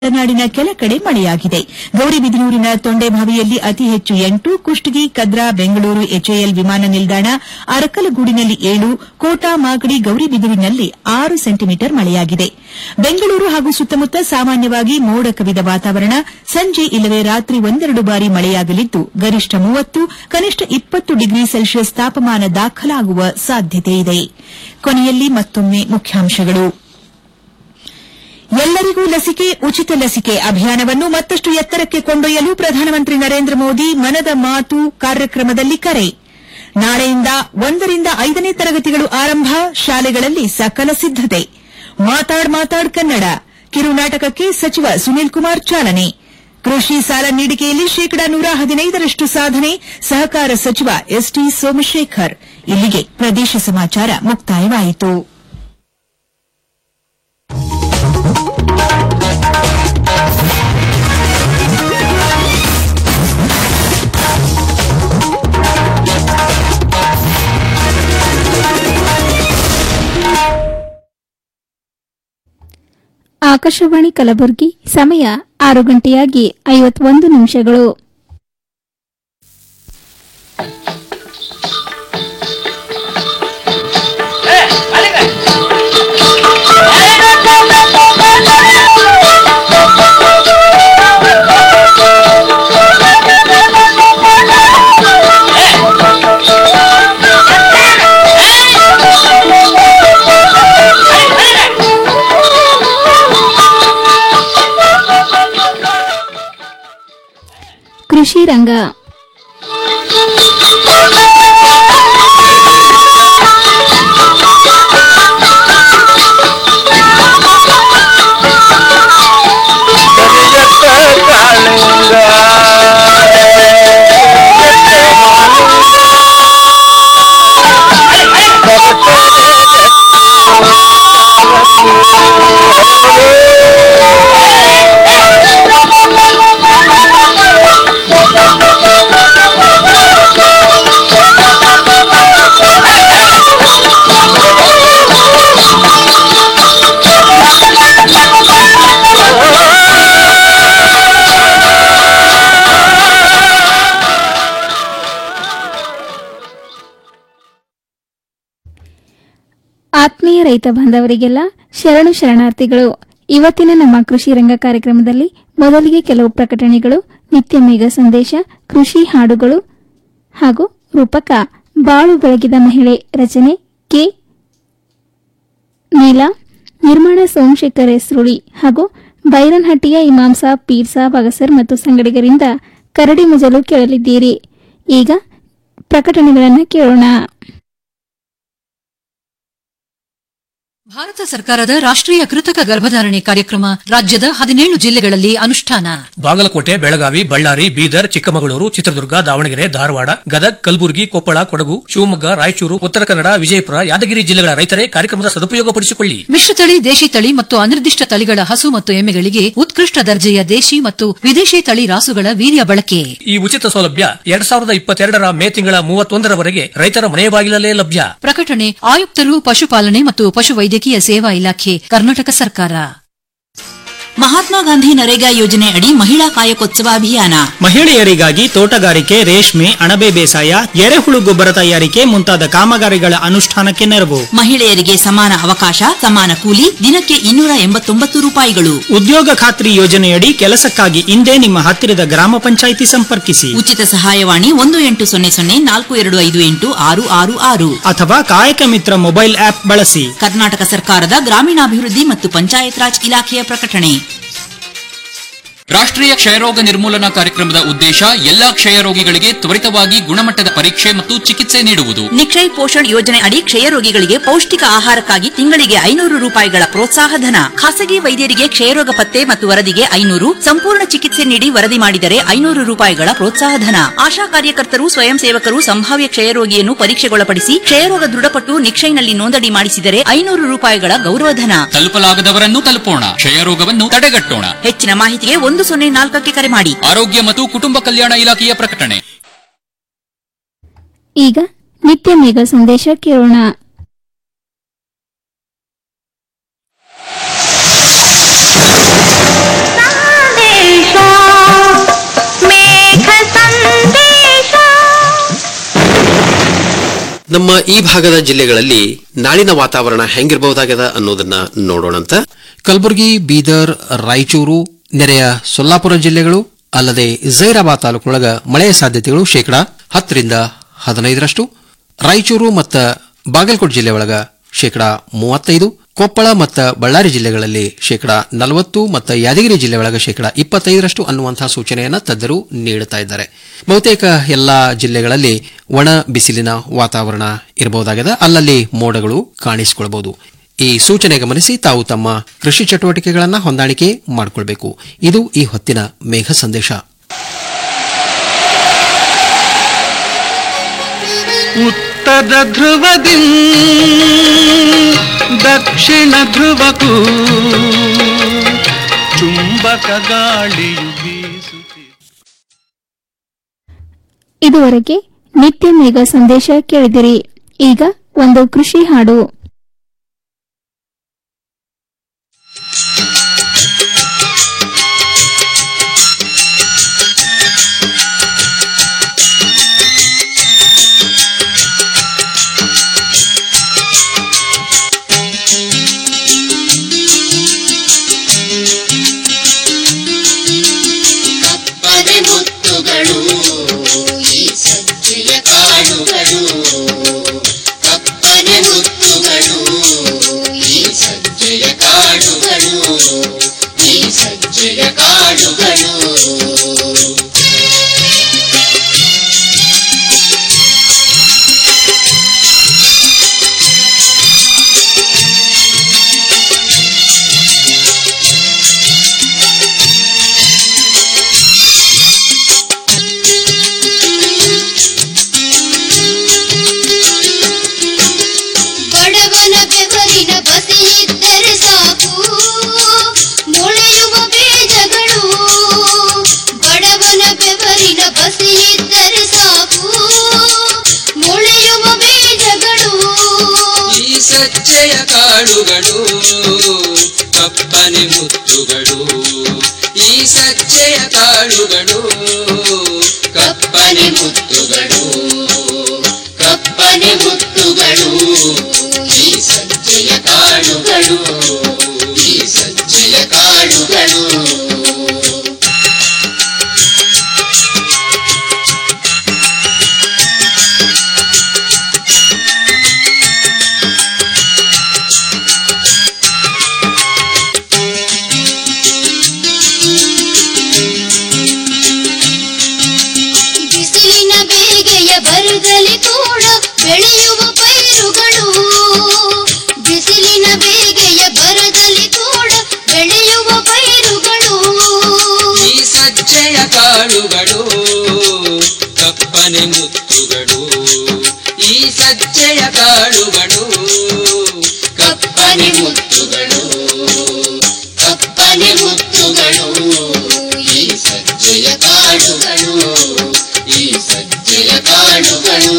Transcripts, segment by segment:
ಮಲೆನಾಡಿನ ಕೆಲ ಕಡೆ ಮಳೆಯಾಗಿದೆ ಗೌರಿಬಿದನೂರಿನ ತೊಂಡೆಬಾವಿಯಲ್ಲಿ ಅತಿ ಹೆಚ್ಚು ಎಂಟು ಕುಷ್ಟಗಿ ಕದ್ರಾ ಬೆಂಗಳೂರು ಎಚ್ಎಎಲ್ ವಿಮಾನ ನಿಲ್ದಾಣ ಅರಕಲಗೂಡಿನಲ್ಲಿ ಏಳು ಕೋಟಾ ಮಾಗಡಿ ಗೌರಿಬಿದನೂರಿನಲ್ಲಿ ಆರು ಸೆಂಟಿಮೀಟರ್ ಮಳೆಯಾಗಿದೆ ಬೆಂಗಳೂರು ಹಾಗೂ ಸುತ್ತಮುತ್ತ ಸಾಮಾನ್ಯವಾಗಿ ಮೋಡ ಕವಿದ ವಾತಾವರಣ ಸಂಜೆ ಇಲ್ಲವೇ ರಾತ್ರಿ ಒಂದೆರಡು ಬಾರಿ ಮಳೆಯಾಗಲಿದ್ದು ಗರಿಷ್ಠ ಮೂವತ್ತು ಕನಿಷ್ಠ ಇಪ್ಪತ್ತು ಡಿಗ್ರಿ ಸೆಲ್ಸಿಯಸ್ ತಾಪಮಾನ ದಾಖಲಾಗುವ ಸಾಧ್ಯತೆಯಿದೆ ಕೊನೆಯಲ್ಲಿ ಮತ್ತೊಮ್ಮೆ ಮುಖ್ಯಾಂಶಗಳು ಎಲ್ಲರಿಗೂ ಲಸಿಕೆ ಉಚಿತ ಲಸಿಕೆ ಅಭಿಯಾನವನ್ನು ಮತ್ತಷ್ಟು ಎತ್ತರಕ್ಕೆ ಕೊಂಡೊಯ್ಯಲು ಪ್ರಧಾನಮಂತ್ರಿ ನರೇಂದ್ರ ಮೋದಿ ಮನದ ಮಾತು ಕಾರ್ಯಕ್ರಮದಲ್ಲಿ ಕರೆ ನಾಳೆಯಿಂದ ಒಂದರಿಂದ ಐದನೇ ತರಗತಿಗಳು ಆರಂಭ ಶಾಲೆಗಳಲ್ಲಿ ಸಕಲ ಸಿದ್ದತೆ ಮಾತಾಡ್ ಮಾತಾಡ್ ಕನ್ನಡ ಕಿರುನಾಟಕಕ್ಕೆ ಸಚಿವ ಸುನೀಲ್ ಕುಮಾರ್ ಚಾಲನೆ ಕೃಷಿ ಸಾಲ ನೀಡಿಕೆಯಲ್ಲಿ ಶೇಕಡಾ ನೂರ ಹದಿನೈದರಷ್ಟು ಸಾಧನೆ ಸಹಕಾರ ಸಚಿವ ಎಸ್ಟಿ ಸೋಮಶೇಖರ್ ಇಲ್ಲಿಗೆ ಪ್ರದೇಶ ಸಮಾಚಾರ ಮುಕ್ತಾಯವಾಯಿತು ಆಕಾಶವಾಣಿ ಕಲಬುರಗಿ ಸಮಯ ಆರು ಗಂಟೆಯಾಗಿ ಐವತ್ತೊಂದು ನಿಮಿಷಗಳು ಕೃಷಿ ರಂಗ ಕರಿಯತ್ತ ಕಾಳಿಂಗ ಆತ್ಮೀಯ ರೈತ ಬಾಂಧವರಿಗೆಲ್ಲ ಶರಣು ಶರಣಾರ್ಥಿಗಳು ಇವತ್ತಿನ ನಮ್ಮ ಕೃಷಿ ರಂಗ ಕಾರ್ಯಕ್ರಮದಲ್ಲಿ ಮೊದಲಿಗೆ ಕೆಲವು ಪ್ರಕಟಣೆಗಳು ನಿತ್ಯ ಮೇಘ ಸಂದೇಶ ಕೃಷಿ ಹಾಡುಗಳು ಹಾಗೂ ರೂಪಕ ಬಾಳು ಬೆಳಗಿದ ಮಹಿಳೆ ರಚನೆ ಕೆ ನೀಲಾ ನಿರ್ಮಾಣ ಸೋಮಶೇಖರ್ ಹೆಸ್ರುಳಿ ಹಾಗೂ ಬೈರನ್ಹಟ್ಟಿಯ ಇಮಾಂ ಸಾಬ್ ಪೀರ್ ಸಾಬ್ ಅಗಸರ್ ಮತ್ತು ಸಂಗಡಿಗರಿಂದ ಕರಡಿ ಮುಜಲು ಕೇಳಲಿದ್ದೀರಿ ಈಗ ಪ್ರಕಟಣೆಗಳನ್ನು ಕೇಳೋಣ ಭಾರತ ಸರ್ಕಾರದ ರಾಷ್ಟ್ರೀಯ ಕೃತಕ ಗರ್ಭಧಾರಣೆ ಕಾರ್ಯಕ್ರಮ ರಾಜ್ಯದ ಹದಿನೇಳು ಜಿಲ್ಲೆಗಳಲ್ಲಿ ಅನುಷ್ಠಾನ ಬಾಗಲಕೋಟೆ ಬೆಳಗಾವಿ ಬಳ್ಳಾರಿ ಬೀದರ್ ಚಿಕ್ಕಮಗಳೂರು ಚಿತ್ರದುರ್ಗ ದಾವಣಗೆರೆ ಧಾರವಾಡ ಗದಗ್ ಕಲಬುರಗಿ ಕೊಪ್ಪಳ ಕೊಡಗು ಶಿವಮೊಗ್ಗ ರಾಯಚೂರು ಉತ್ತರ ಕನ್ನಡ ವಿಜಯಪುರ ಯಾದಗಿರಿ ಜಿಲ್ಲೆಗಳ ರೈತರೇ ಕಾರ್ಯಕ್ರಮದ ಸದುಪಯೋಗಪಡಿಸಿಕೊಳ್ಳಿ ಮಿಶ್ರತಳಿ ದೇಶಿ ತಳಿ ಮತ್ತು ಅನಿರ್ದಿಷ್ಟ ತಳಿಗಳ ಹಸು ಮತ್ತು ಎಮ್ಮೆಗಳಿಗೆ ಉತ್ಕೃಷ್ಟ ದರ್ಜೆಯ ದೇಶಿ ಮತ್ತು ವಿದೇಶಿ ತಳಿ ರಾಸುಗಳ ವೀರ್ಯ ಬಳಕೆ ಈ ಉಚಿತ ಸೌಲಭ್ಯ ಎರಡ್ ಸಾವಿರದ ಇಪ್ಪತ್ತೆರಡರ ಮೇ ತಿಂಗಳ ಮೂವತ್ತೊಂದರವರೆಗೆ ರೈತರ ಮನೆ ಬಾಗಿಲಲ್ಲೇ ಲಭ್ಯ ಪ್ರಕಟಣೆ ಆಯುಕ್ತರು ಪಶುಪಾಲನೆ ಮತ್ತು ಪಶುವೈದ್ಯಕೀಯ ಸೇವಾ ಇಲಾಖೆ ಕರ್ನಾಟಕ ಸರ್ಕಾರ ಮಹಾತ್ಮ ಗಾಂಧಿ ನರೇಗಾ ಯೋಜನೆ ಅಡಿ ಮಹಿಳಾ ಕಾಯಕೋತ್ಸವ ಅಭಿಯಾನ ಮಹಿಳೆಯರಿಗಾಗಿ ತೋಟಗಾರಿಕೆ ರೇಷ್ಮೆ ಅಣಬೆ ಬೇಸಾಯ ಎರೆಹುಳು ಗೊಬ್ಬರ ತಯಾರಿಕೆ ಮುಂತಾದ ಕಾಮಗಾರಿಗಳ ಅನುಷ್ಠಾನಕ್ಕೆ ನೆರವು ಮಹಿಳೆಯರಿಗೆ ಸಮಾನ ಅವಕಾಶ ಸಮಾನ ಕೂಲಿ ದಿನಕ್ಕೆ ಇನ್ನೂರ ಎಂಬತ್ತೊಂಬತ್ತು ರೂಪಾಯಿಗಳು ಉದ್ಯೋಗ ಖಾತ್ರಿ ಯೋಜನೆಯಡಿ ಕೆಲಸಕ್ಕಾಗಿ ಇಂದೇ ನಿಮ್ಮ ಹತ್ತಿರದ ಗ್ರಾಮ ಪಂಚಾಯಿತಿ ಸಂಪರ್ಕಿಸಿ ಉಚಿತ ಸಹಾಯವಾಣಿ ಒಂದು ಎಂಟು ಸೊನ್ನೆ ಸೊನ್ನೆ ನಾಲ್ಕು ಎರಡು ಐದು ಎಂಟು ಆರು ಆರು ಆರು ಅಥವಾ ಕಾಯಕ ಮಿತ್ರ ಮೊಬೈಲ್ ಆಪ್ ಬಳಸಿ ಕರ್ನಾಟಕ ಸರ್ಕಾರದ ಗ್ರಾಮೀಣಾಭಿವೃದ್ಧಿ ಮತ್ತು ಪಂಚಾಯತ್ ರಾಜ್ ಇಲಾಖೆಯ ಪ್ರಕಟಣೆ ರಾಷ್ಟ್ರೀಯ ಕ್ಷಯರೋಗ ನಿರ್ಮೂಲನಾ ಕಾರ್ಯಕ್ರಮದ ಉದ್ದೇಶ ಎಲ್ಲಾ ಕ್ಷಯರೋಗಿಗಳಿಗೆ ತ್ವರಿತವಾಗಿ ಗುಣಮಟ್ಟದ ಪರೀಕ್ಷೆ ಮತ್ತು ಚಿಕಿತ್ಸೆ ನೀಡುವುದು ನಿಕ್ಷಯ್ ಪೋಷಣ್ ಯೋಜನೆ ಅಡಿ ಕ್ಷಯರೋಗಿಗಳಿಗೆ ಪೌಷ್ಟಿಕ ಆಹಾರಕ್ಕಾಗಿ ತಿಂಗಳಿಗೆ ಐನೂರು ರೂಪಾಯಿಗಳ ಪ್ರೋತ್ಸಾಹ ಧನ ಖಾಸಗಿ ವೈದ್ಯರಿಗೆ ಕ್ಷಯರೋಗ ಪತ್ತೆ ಮತ್ತು ವರದಿಗೆ ಐನೂರು ಸಂಪೂರ್ಣ ಚಿಕಿತ್ಸೆ ನೀಡಿ ವರದಿ ಮಾಡಿದರೆ ಐನೂರು ರೂಪಾಯಿಗಳ ಪ್ರೋತ್ಸಾಹ ಧನ ಆಶಾ ಕಾರ್ಯಕರ್ತರು ಸ್ವಯಂ ಸೇವಕರು ಸಂಭಾವ್ಯ ಕ್ಷಯರೋಗಿಯನ್ನು ಪರೀಕ್ಷೆಗೊಳಪಡಿಸಿ ಕ್ಷಯರೋಗ ದೃಢಪಟ್ಟು ನಿಕ್ಷಯ್ನಲ್ಲಿ ನೋಂದಣಿ ಮಾಡಿಸಿದರೆ ಐನೂರು ರೂಪಾಯಿಗಳ ಗೌರವಧನ ತಲುಪಲಾಗದವರನ್ನು ತಲುಪೋಣ ಕ್ಷಯರೋಗವನ್ನು ತಡೆಗಟ್ಟೋಣ ಹೆಚ್ಚಿನ ಮಾಹಿತಿಗೆ ಒಂದು ಸೊನ್ನೆ ನಾಲ್ಕಕ್ಕೆ ಕರೆ ಮಾಡಿ ಆರೋಗ್ಯ ಮತ್ತು ಕುಟುಂಬ ಕಲ್ಯಾಣ ಇಲಾಖೆಯ ಪ್ರಕಟಣೆ ಈಗ ನಿತ್ಯ ಮೇಘ ಸಂದೇಶ ಕೇಳೋಣ ಸಾಲ ನಮ್ಮ ಈ ಭಾಗದ ಜಿಲ್ಲೆಗಳಲ್ಲಿ ನಾಳಿನ ವಾತಾವರಣ ಹೆಂಗಿರಬಹುದಾಗ್ಯದ ಅನ್ನೋದನ್ನ ನೋಡೋಣಂತ ಕಲಬುರಗಿ ಬೀದರ್ ರಾಯಚೂರು ನೆರೆಯ ಸೊಲ್ಲಾಪುರ ಜಿಲ್ಲೆಗಳು ಅಲ್ಲದೆ ಜೈರಾಬಾದ್ ತಾಲೂಕಿನೊಳಗ ಮಳೆಯ ಸಾಧ್ಯತೆಗಳು ಶೇಕಡಾ ಹತ್ತರಿಂದ ಹದಿನೈದರಷ್ಟು ರಾಯಚೂರು ಮತ್ತು ಬಾಗಲಕೋಟೆ ಜಿಲ್ಲೆ ಒಳಗ ಶೇಕಡಾ ಮೂವತ್ತೈದು ಕೊಪ್ಪಳ ಮತ್ತು ಬಳ್ಳಾರಿ ಜಿಲ್ಲೆಗಳಲ್ಲಿ ಶೇಕಡಾ ನಲವತ್ತು ಮತ್ತು ಯಾದಗಿರಿ ಜಿಲ್ಲೆ ಒಳಗ ಶೇಕಡಾ ಇಪ್ಪತ್ತೈದರಷ್ಟು ಅನ್ನುವಂತಹ ಸೂಚನೆಯನ್ನ ತಜ್ಞರು ನೀಡುತ್ತಾ ಇದ್ದಾರೆ ಬಹುತೇಕ ಎಲ್ಲಾ ಜಿಲ್ಲೆಗಳಲ್ಲಿ ಒಣ ಬಿಸಿಲಿನ ವಾತಾವರಣ ಇರಬಹುದಾಗಿದೆ ಅಲ್ಲಲ್ಲಿ ಮೋಡಗಳು ಕಾಣಿಸಿಕೊಳ್ಳಬಹುದು ಈ ಸೂಚನೆ ಗಮನಿಸಿ ತಾವು ತಮ್ಮ ಕೃಷಿ ಚಟುವಟಿಕೆಗಳನ್ನು ಹೊಂದಾಣಿಕೆ ಮಾಡಿಕೊಳ್ಬೇಕು ಇದು ಈ ಹೊತ್ತಿನ ಮೇಘ ಸಂದೇಶ ಉತ್ತರ ಧ್ರುವದಿ ದಕ್ಷಿಣ ಧ್ರುವಕ್ಕೂ ಚುಂಬಕ ಗಾಳಿಯು ಬೀಸುತ್ತಿದೆ ಇದುವರೆಗೆ ನಿತ್ಯ ಮೇಘ ಸಂದೇಶ ಕೇಳಿದಿರಿ ಈಗ ಒಂದು ಕೃಷಿ ಹಾಡು ಕಪ್ಪನೆ ಮುತ್ತುಗಳು ಈ ಸಜ್ಜೆಯ ಕಾಳುಗಳು ಕಪ್ಪನೆ ಮುತ್ತುಗಳು ಈ ಸಜ್ಜೆಯ ಕಾಳುಗಳು ಈ ಸಜ್ಜೆಯ ಕಾಳುಗಳು ಬಡವನ ಬೆವರಿನ ಬಸಿಯಿದ್ದರೆ ಸಾಕು ಮೊಳೆಯುವ ಬೀಜಗಳು ಬಡವನ ಬೆವರಿನ ಬಸಿಯಿದ್ದರೆ ಸಾಕು ಮೊಳೆಯುವ ಬೀಜಗಳು ಈ ಸಜ್ಜೆಯ ಕಾಳುಗಳು ಕಪ್ಪನೆ ಮುತ್ತುಗಳು ಈ ಸಜ್ಜೆಯ ಕಾಳುಗಳು ಕಪ್ಪನೆ ಮುತ್ತುಗಳು ಕಪ್ಪನೆ ಮುತ್ತುಗಳು ಈ ಸಜ್ಜೆಯ ಕಾಳುಗಳು ಈ ಸಜ್ಜೆಯ ಕಾಳುಗಳು ಬಿಸಿಲಿನ ಬೇಗೆಯ ಬರದಲ್ಲಿ ಕೂಡ ಬೆಳೆಯುವ ಪೈರುಗಳು ಬಿಸಿಲಿನ ಬೇಗೆಯ ಬರದಲ್ಲಿ ಕೂಡ ಬೆಳೆಯುವ ಪೈರುಗಳು ಈ ಸಜ್ಜೆಯ ಕಾಳುಗಳು ಕಪ್ಪನೆ ಮುತ್ತುಗಳು ಈ ಸಜ್ಜೆಯ ಕಾಳುಗಳು ಕಪ್ಪನೆ ಮುತ್ತುಗಳು ಕಪ್ಪನೆ ಮುತ್ತುಗಳು ಈ ಸಜ್ಜೆಯ ಕಾಳುಗಳು ಈ ಸಜ್ಜೆಯ ಕಾಳುಗಳು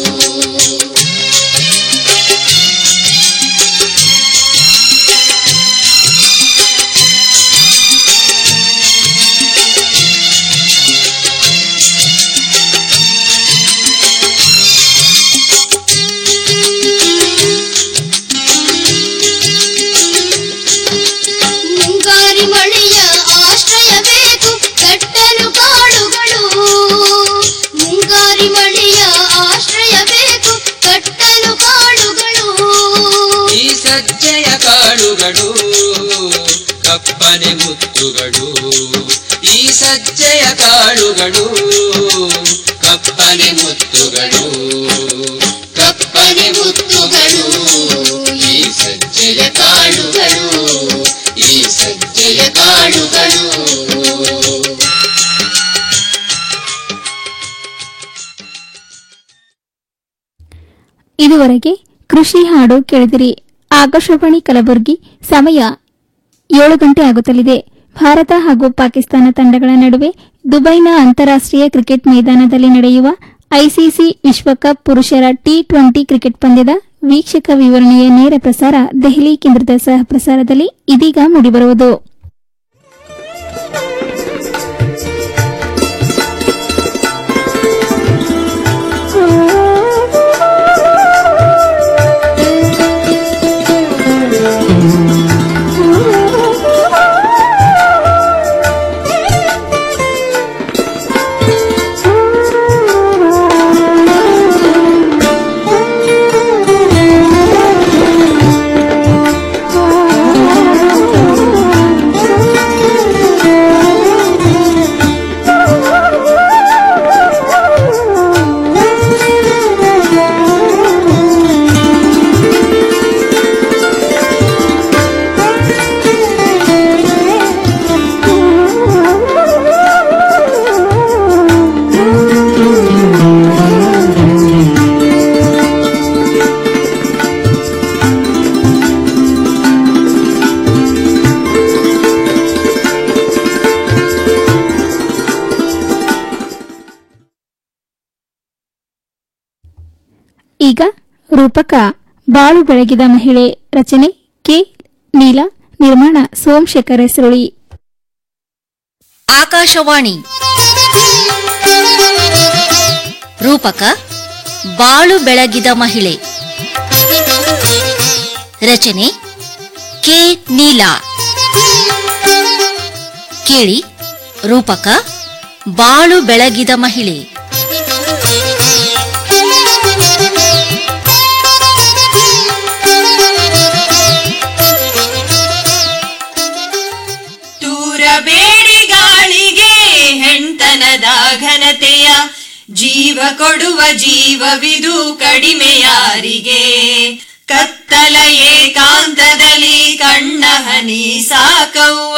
ಮುಂಗಾರಿ ಮಳೆಯ ಆಶ್ರಯ ಬೇಕು ಕಟ್ಟಲು ಕಾಡುಗಳು ಮುಂಗಾರಿ ಮಳೆಯ ಆಶ್ರಯ ಬೇಕು ಕಟ್ಟಲು ಕಾಡುಗಳು ಈ ಸಜ್ಜೆಯ ಕಾಳುಗಳು ಕಪ್ಪನೆ ಮುತ್ತುಗಳು ಈ ಸಜ್ಜೆಯ ಕಾಳುಗಳು ಕಪ್ಪನೆ ಮುತ್ತುಗಳು ಕಪ್ಪನೆ ಮುತ್ತುಗಳು ಈ ಸಜ್ಜೆಯ ಕಾಳುಗಳು ಈ ಸಜ್ಜೆಯ ಕಾಳುಗಳು ಇದುವರೆಗೆ ಕೃಷಿ ಹಾಡು ಕೇಳಿದಿರಿ ಆಕಾಶವಾಣಿ ಕಲಬುರಗಿ ಸಮಯ ಏಳು ಗಂಟೆ ಆಗುತ್ತಲಿದೆ ಭಾರತ ಹಾಗೂ ಪಾಕಿಸ್ತಾನ ತಂಡಗಳ ನಡುವೆ ದುಬೈನ ಅಂತಾರಾಷ್ಟೀಯ ಕ್ರಿಕೆಟ್ ಮೈದಾನದಲ್ಲಿ ನಡೆಯುವ ಐಸಿಸಿ ವಿಶ್ವಕಪ್ ಪುರುಷರ ಟಿ ಟ್ವೆಂಟಿ ಕ್ರಿಕೆಟ್ ಪಂದ್ಯದ ವೀಕ್ಷಕ ವಿವರಣೆಯ ನೇರ ಪ್ರಸಾರ ದೆಹಲಿ ಕೇಂದ್ರದ ಸಹ ಪ್ರಸಾರದಲ್ಲಿ ಇದೀಗ ಮೂಡಿಬರುವುದು ಈಗ ರೂಪಕ ಬಾಳು ಬೆಳಗಿದ ಮಹಿಳೆ ರಚನೆ ಕೆ ನೀಲ ನಿರ್ಮಾಣ ಸೋಮಶೇಖರ ಸುರುಳಿ ಆಕಾಶವಾಣಿ ರೂಪಕ ಬಾಳು ಬೆಳಗಿದ ಮಹಿಳೆ ರಚನೆ ಕೆ ನೀಲಾ ಕೇಳಿ ರೂಪಕ ಬಾಳು ಬೆಳಗಿದ ಮಹಿಳೆ ತೂರಬೇಡಿ ಗಾಳಿಗೆ ಹೆಣ್ತನದ ಘನತೆಯ ಜೀವ ಕೊಡುವ ಜೀವವಿದು ಕಡಿಮೆ ಯಾರಿಗೆ ಕತ್ತಲ ಏಕಾಂತದಲ್ಲಿ ಕಣ್ಣ ಹನಿ ಸಾಕವ್ವ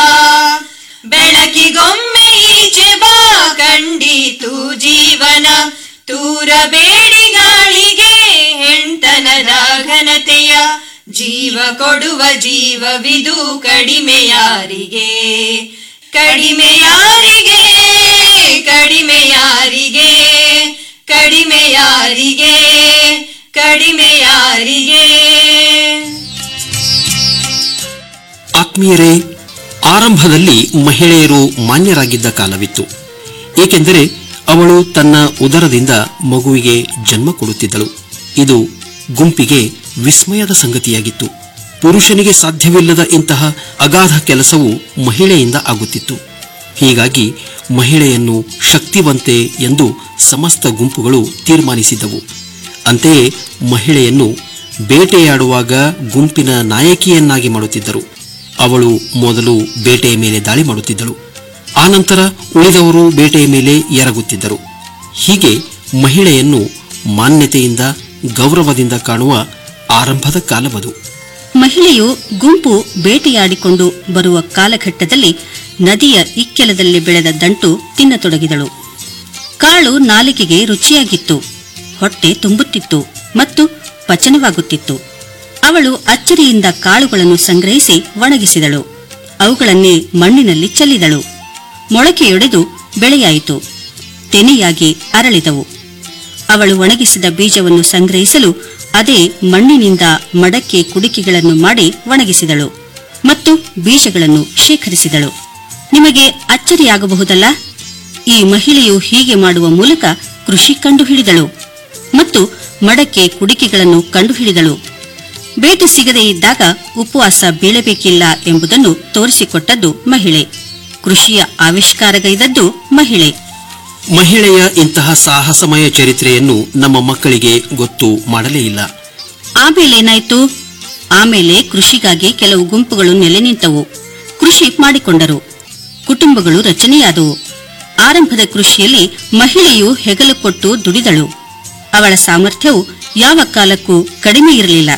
ಬೆಳಕಿಗೊಮ್ಮೆ ಈಚೆ ಬಾ ಕಂಡೀತು ಜೀವನ ತೂರಬೇಡಿ ಗಾಳಿಗೆ ಹೆಣ್ತನದ ಘನತೆಯ ಜೀವ ಕೊಡುವ ಜೀವವಿದು ಕಡಿಮೆ ಯಾರಿಗೆ ಕಡಿಮೆ ಯಾರಿಗೆ ಕಡಿಮೆ ಯಾರಿಗೆ ಕಡಿಮೆ ಯಾರಿಗೆ ಕಡಿಮೆ ಯಾರಿಗೆ ಆತ್ಮೀಯರೇ ಆರಂಭದಲ್ಲಿ ಮಹಿಳೆಯರು ಮಾನ್ಯರಾಗಿದ್ದ ಕಾಲವಿತ್ತು ಏಕೆಂದರೆ ಅವಳು ತನ್ನ ಉದರದಿಂದ ಮಗುವಿಗೆ ಜನ್ಮ ಕೊಡುತ್ತಿದ್ದಳು ಇದು ಗುಂಪಿಗೆ ವಿಸ್ಮಯದ ಸಂಗತಿಯಾಗಿತ್ತು ಪುರುಷನಿಗೆ ಸಾಧ್ಯವಿಲ್ಲದ ಇಂತಹ ಅಗಾಧ ಕೆಲಸವು ಮಹಿಳೆಯಿಂದ ಆಗುತ್ತಿತ್ತು ಹೀಗಾಗಿ ಮಹಿಳೆಯನ್ನು ಶಕ್ತಿವಂತೆ ಎಂದು ಸಮಸ್ತ ಗುಂಪುಗಳು ತೀರ್ಮಾನಿಸಿದ್ದವು ಅಂತೆಯೇ ಮಹಿಳೆಯನ್ನು ಬೇಟೆಯಾಡುವಾಗ ಗುಂಪಿನ ನಾಯಕಿಯನ್ನಾಗಿ ಮಾಡುತ್ತಿದ್ದರು ಅವಳು ಮೊದಲು ಬೇಟೆಯ ಮೇಲೆ ದಾಳಿ ಮಾಡುತ್ತಿದ್ದಳು ಆನಂತರ ಉಳಿದವರು ಬೇಟೆಯ ಮೇಲೆ ಎರಗುತ್ತಿದ್ದರು ಹೀಗೆ ಮಹಿಳೆಯನ್ನು ಮಾನ್ಯತೆಯಿಂದ ಗೌರವದಿಂದ ಕಾಣುವ ಆರಂಭದ ಕಾಲವದು ಮಹಿಳೆಯು ಗುಂಪು ಬೇಟೆಯಾಡಿಕೊಂಡು ಬರುವ ಕಾಲಘಟ್ಟದಲ್ಲಿ ನದಿಯ ಇಕ್ಕೆಲದಲ್ಲಿ ಬೆಳೆದ ದಂಟು ತಿನ್ನತೊಡಗಿದಳು ಕಾಳು ನಾಲಿಗೆಗೆ ರುಚಿಯಾಗಿತ್ತು ಹೊಟ್ಟೆ ತುಂಬುತ್ತಿತ್ತು ಮತ್ತು ಪಚನವಾಗುತ್ತಿತ್ತು ಅವಳು ಅಚ್ಚರಿಯಿಂದ ಕಾಳುಗಳನ್ನು ಸಂಗ್ರಹಿಸಿ ಒಣಗಿಸಿದಳು ಅವುಗಳನ್ನೇ ಮಣ್ಣಿನಲ್ಲಿ ಚೆಲ್ಲಿದಳು ಮೊಳಕೆಯೊಡೆದು ಬೆಳೆಯಾಯಿತು ತೆನೆಯಾಗಿ ಅರಳಿದವು ಅವಳು ಒಣಗಿಸಿದ ಬೀಜವನ್ನು ಸಂಗ್ರಹಿಸಲು ಅದೇ ಮಣ್ಣಿನಿಂದ ಮಡಕೆ ಕುಡಿಕೆಗಳನ್ನು ಮಾಡಿ ಒಣಗಿಸಿದಳು ಮತ್ತು ಬೀಜಗಳನ್ನು ಶೇಖರಿಸಿದಳು ನಿಮಗೆ ಅಚ್ಚರಿಯಾಗಬಹುದಲ್ಲ ಈ ಮಹಿಳೆಯು ಹೀಗೆ ಮಾಡುವ ಮೂಲಕ ಕೃಷಿ ಕಂಡುಹಿಡಿದಳು ಮತ್ತು ಮಡಕೆ ಕುಡಿಕೆಗಳನ್ನು ಕಂಡುಹಿಡಿದಳು ಬೇಟೆ ಸಿಗದೇ ಇದ್ದಾಗ ಉಪವಾಸ ಬೀಳಬೇಕಿಲ್ಲ ಎಂಬುದನ್ನು ತೋರಿಸಿಕೊಟ್ಟದ್ದು ಮಹಿಳೆ ಕೃಷಿಯ ಆವಿಷ್ಕಾರಗೈದದ್ದು ಮಹಿಳೆ ಮಹಿಳೆಯ ಇಂತಹ ಸಾಹಸಮಯ ಚರಿತ್ರೆಯನ್ನು ನಮ್ಮ ಮಕ್ಕಳಿಗೆ ಗೊತ್ತು ಮಾಡಲೇ ಇಲ್ಲ ಆಮೇಲೇನಾಯ್ತು ಆಮೇಲೆ ಕೃಷಿಗಾಗಿ ಕೆಲವು ಗುಂಪುಗಳು ನೆಲೆ ನಿಂತವು ಕೃಷಿ ಮಾಡಿಕೊಂಡರು ಕುಟುಂಬಗಳು ರಚನೆಯಾದವು ಆರಂಭದ ಕೃಷಿಯಲ್ಲಿ ಮಹಿಳೆಯು ಹೆಗಲು ಕೊಟ್ಟು ದುಡಿದಳು ಅವಳ ಸಾಮರ್ಥ್ಯವು ಯಾವ ಕಾಲಕ್ಕೂ ಕಡಿಮೆ ಇರಲಿಲ್ಲ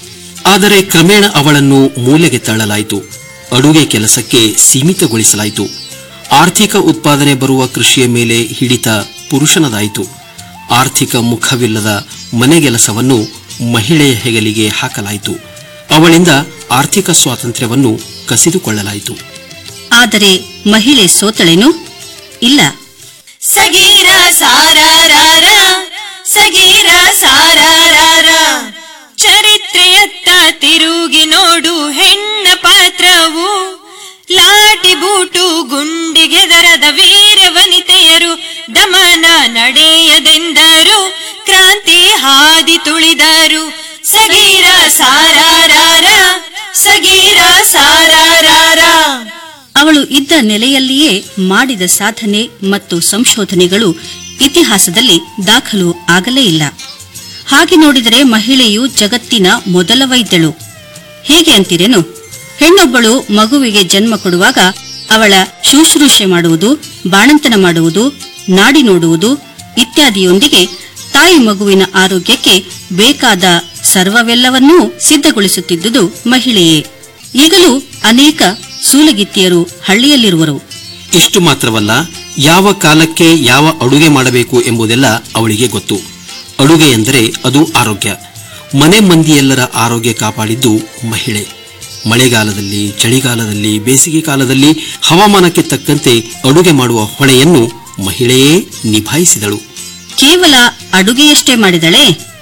ಆದರೆ ಕ್ರಮೇಣ ಅವಳನ್ನು ಮೂಲೆಗೆ ತಳ್ಳಲಾಯಿತು ಅಡುಗೆ ಕೆಲಸಕ್ಕೆ ಸೀಮಿತಗೊಳಿಸಲಾಯಿತು ಆರ್ಥಿಕ ಉತ್ಪಾದನೆ ಬರುವ ಕೃಷಿಯ ಮೇಲೆ ಹಿಡಿತ ಪುರುಷನದಾಯಿತು ಆರ್ಥಿಕ ಮುಖವಿಲ್ಲದ ಮನೆಗೆಲಸವನ್ನು ಮಹಿಳೆಯ ಹೆಗಲಿಗೆ ಹಾಕಲಾಯಿತು ಅವಳಿಂದ ಆರ್ಥಿಕ ಸ್ವಾತಂತ್ರ್ಯವನ್ನು ಕಸಿದುಕೊಳ್ಳಲಾಯಿತು ಆದರೆ ಮಹಿಳೆ ಸೋತಳೇನು ಇಲ್ಲ ಸಗೀರ ಸಾರಾರಾರ ಸಗೀರ ಸಾರಾರಾರ ಚರಿತ್ರೆಯತ್ತ ತಿರುಗಿ ನೋಡು ಹೆಣ್ಣ ಪಾತ್ರವು ಲಾಟಿ ಬೂಟು ಗುಂಡಿಗೆದರದ ವೀರ ವನಿತೆಯರು ದಮನ ನಡೆಯದೆಂದರು ಕ್ರಾಂತಿ ಹಾದಿ ತುಳಿದರು ಸಗೀರ ಸಾರಾರಾರ ಸಗೀರ ಸಾರಾರಾರ ಅವಳು ಇದ್ದ ನೆಲೆಯಲ್ಲಿಯೇ ಮಾಡಿದ ಸಾಧನೆ ಮತ್ತು ಸಂಶೋಧನೆಗಳು ಇತಿಹಾಸದಲ್ಲಿ ದಾಖಲು ಆಗಲೇ ಇಲ್ಲ ಹಾಗೆ ನೋಡಿದರೆ ಮಹಿಳೆಯು ಜಗತ್ತಿನ ಮೊದಲ ವೈದ್ಯಳು ಹೇಗೆ ಅಂತೀರೇನು ಹೆಣ್ಣೊಬ್ಬಳು ಮಗುವಿಗೆ ಜನ್ಮ ಕೊಡುವಾಗ ಅವಳ ಶುಶ್ರೂಷೆ ಮಾಡುವುದು ಬಾಣಂತನ ಮಾಡುವುದು ನಾಡಿ ನೋಡುವುದು ಇತ್ಯಾದಿಯೊಂದಿಗೆ ತಾಯಿ ಮಗುವಿನ ಆರೋಗ್ಯಕ್ಕೆ ಬೇಕಾದ ಸರ್ವವೆಲ್ಲವನ್ನೂ ಸಿದ್ಧಗೊಳಿಸುತ್ತಿದ್ದುದು ಮಹಿಳೆಯೇ ಈಗಲೂ ಅನೇಕ ಸೂಲಗಿತ್ತಿಯರು ಹಳ್ಳಿಯಲ್ಲಿರುವರು ಇಷ್ಟು ಮಾತ್ರವಲ್ಲ ಯಾವ ಕಾಲಕ್ಕೆ ಯಾವ ಅಡುಗೆ ಮಾಡಬೇಕು ಎಂಬುದೆಲ್ಲ ಅವಳಿಗೆ ಗೊತ್ತು ಅಡುಗೆ ಎಂದರೆ ಅದು ಆರೋಗ್ಯ ಮನೆ ಮಂದಿಯೆಲ್ಲರ ಆರೋಗ್ಯ ಕಾಪಾಡಿದ್ದು ಮಹಿಳೆ ಮಳೆಗಾಲದಲ್ಲಿ ಚಳಿಗಾಲದಲ್ಲಿ ಬೇಸಿಗೆ ಕಾಲದಲ್ಲಿ ಹವಾಮಾನಕ್ಕೆ ತಕ್ಕಂತೆ ಅಡುಗೆ ಮಾಡುವ ಹೊಣೆಯನ್ನು ಮಹಿಳೆಯೇ ನಿಭಾಯಿಸಿದಳು ಕೇವಲ ಅಡುಗೆಯಷ್ಟೇ ಮಾಡಿದಳೆ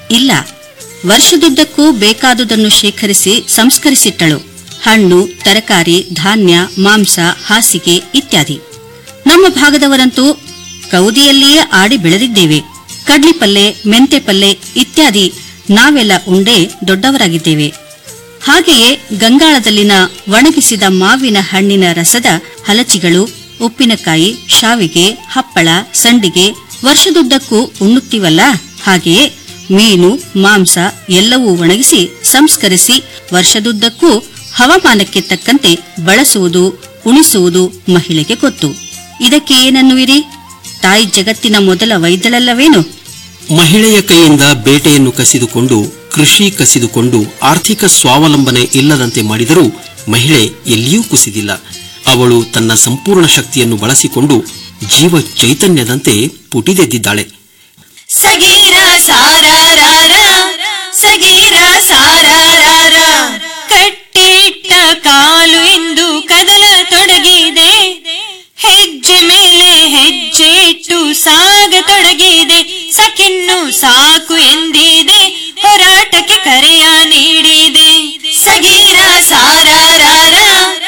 ಇಲ್ಲ ವರ್ಷದುದ್ದಕ್ಕೂ ಬೇಕಾದುದನ್ನು ಶೇಖರಿಸಿ ಸಂಸ್ಕರಿಸಿಟ್ಟಳು ಹಣ್ಣು ತರಕಾರಿ ಧಾನ್ಯ ಮಾಂಸ ಹಾಸಿಗೆ ಇತ್ಯಾದಿ ನಮ್ಮ ಭಾಗದವರಂತೂ ಕೌದಿಯಲ್ಲಿಯೇ ಆಡಿ ಬೆಳೆದಿದ್ದೇವೆ ಕಡ್ಲಿಪಲ್ಲೆ ಮೆಂತೆ ಪಲ್ಲೆ ಇತ್ಯಾದಿ ನಾವೆಲ್ಲ ಉಂಡೆ ದೊಡ್ಡವರಾಗಿದ್ದೇವೆ ಹಾಗೆಯೇ ಗಂಗಾಳದಲ್ಲಿನ ಒಣಗಿಸಿದ ಮಾವಿನ ಹಣ್ಣಿನ ರಸದ ಹಲಚಿಗಳು ಉಪ್ಪಿನಕಾಯಿ ಶಾವಿಗೆ ಹಪ್ಪಳ ಸಂಡಿಗೆ ವರ್ಷದುದ್ದಕ್ಕೂ ಉಣ್ಣುತ್ತೀವಲ್ಲ ಹಾಗೆಯೇ ಮೀನು ಮಾಂಸ ಎಲ್ಲವೂ ಒಣಗಿಸಿ ಸಂಸ್ಕರಿಸಿ ವರ್ಷದುದ್ದಕ್ಕೂ ಹವಾಮಾನಕ್ಕೆ ತಕ್ಕಂತೆ ಬಳಸುವುದು ಉಣಿಸುವುದು ಮಹಿಳೆಗೆ ಗೊತ್ತು ಇದಕ್ಕೆ ಏನನ್ನುವಿರಿ ತಾಯಿ ಜಗತ್ತಿನ ಮೊದಲ ವೈದ್ಯಳಲ್ಲವೇನು ಮಹಿಳೆಯ ಕೈಯಿಂದ ಬೇಟೆಯನ್ನು ಕಸಿದುಕೊಂಡು ಕೃಷಿ ಕಸಿದುಕೊಂಡು ಆರ್ಥಿಕ ಸ್ವಾವಲಂಬನೆ ಇಲ್ಲದಂತೆ ಮಾಡಿದರೂ ಮಹಿಳೆ ಎಲ್ಲಿಯೂ ಕುಸಿದಿಲ್ಲ ಅವಳು ತನ್ನ ಸಂಪೂರ್ಣ ಶಕ್ತಿಯನ್ನು ಬಳಸಿಕೊಂಡು ಜೀವ ಚೈತನ್ಯದಂತೆ ಪುಟಿದೆದ್ದಿದ್ದಾಳೆ ಸಗೀರ ಸಾರಾರಾರ ಸಗೀರ ಸಾರಾರಾರ ಕಟ್ಟಿಟ್ಟ ಕಾಲು ಎಂದು ಕದಲ ತೊಡಗಿದೆ ಹೆಜ್ಜೆ ಮೇಲೆ ಹೆಜ್ಜೆ ಇಟ್ಟು ಸಾಗತೊಡಗಿದೆ ಸಕಿನ್ನು ಸಾಕು ಎಂದಿದೆ ಹೋರಾಟಕ್ಕೆ ಕರೆಯ ನೀಡಿದೆ ಸಗೀರ ಸಾರಾರಾರ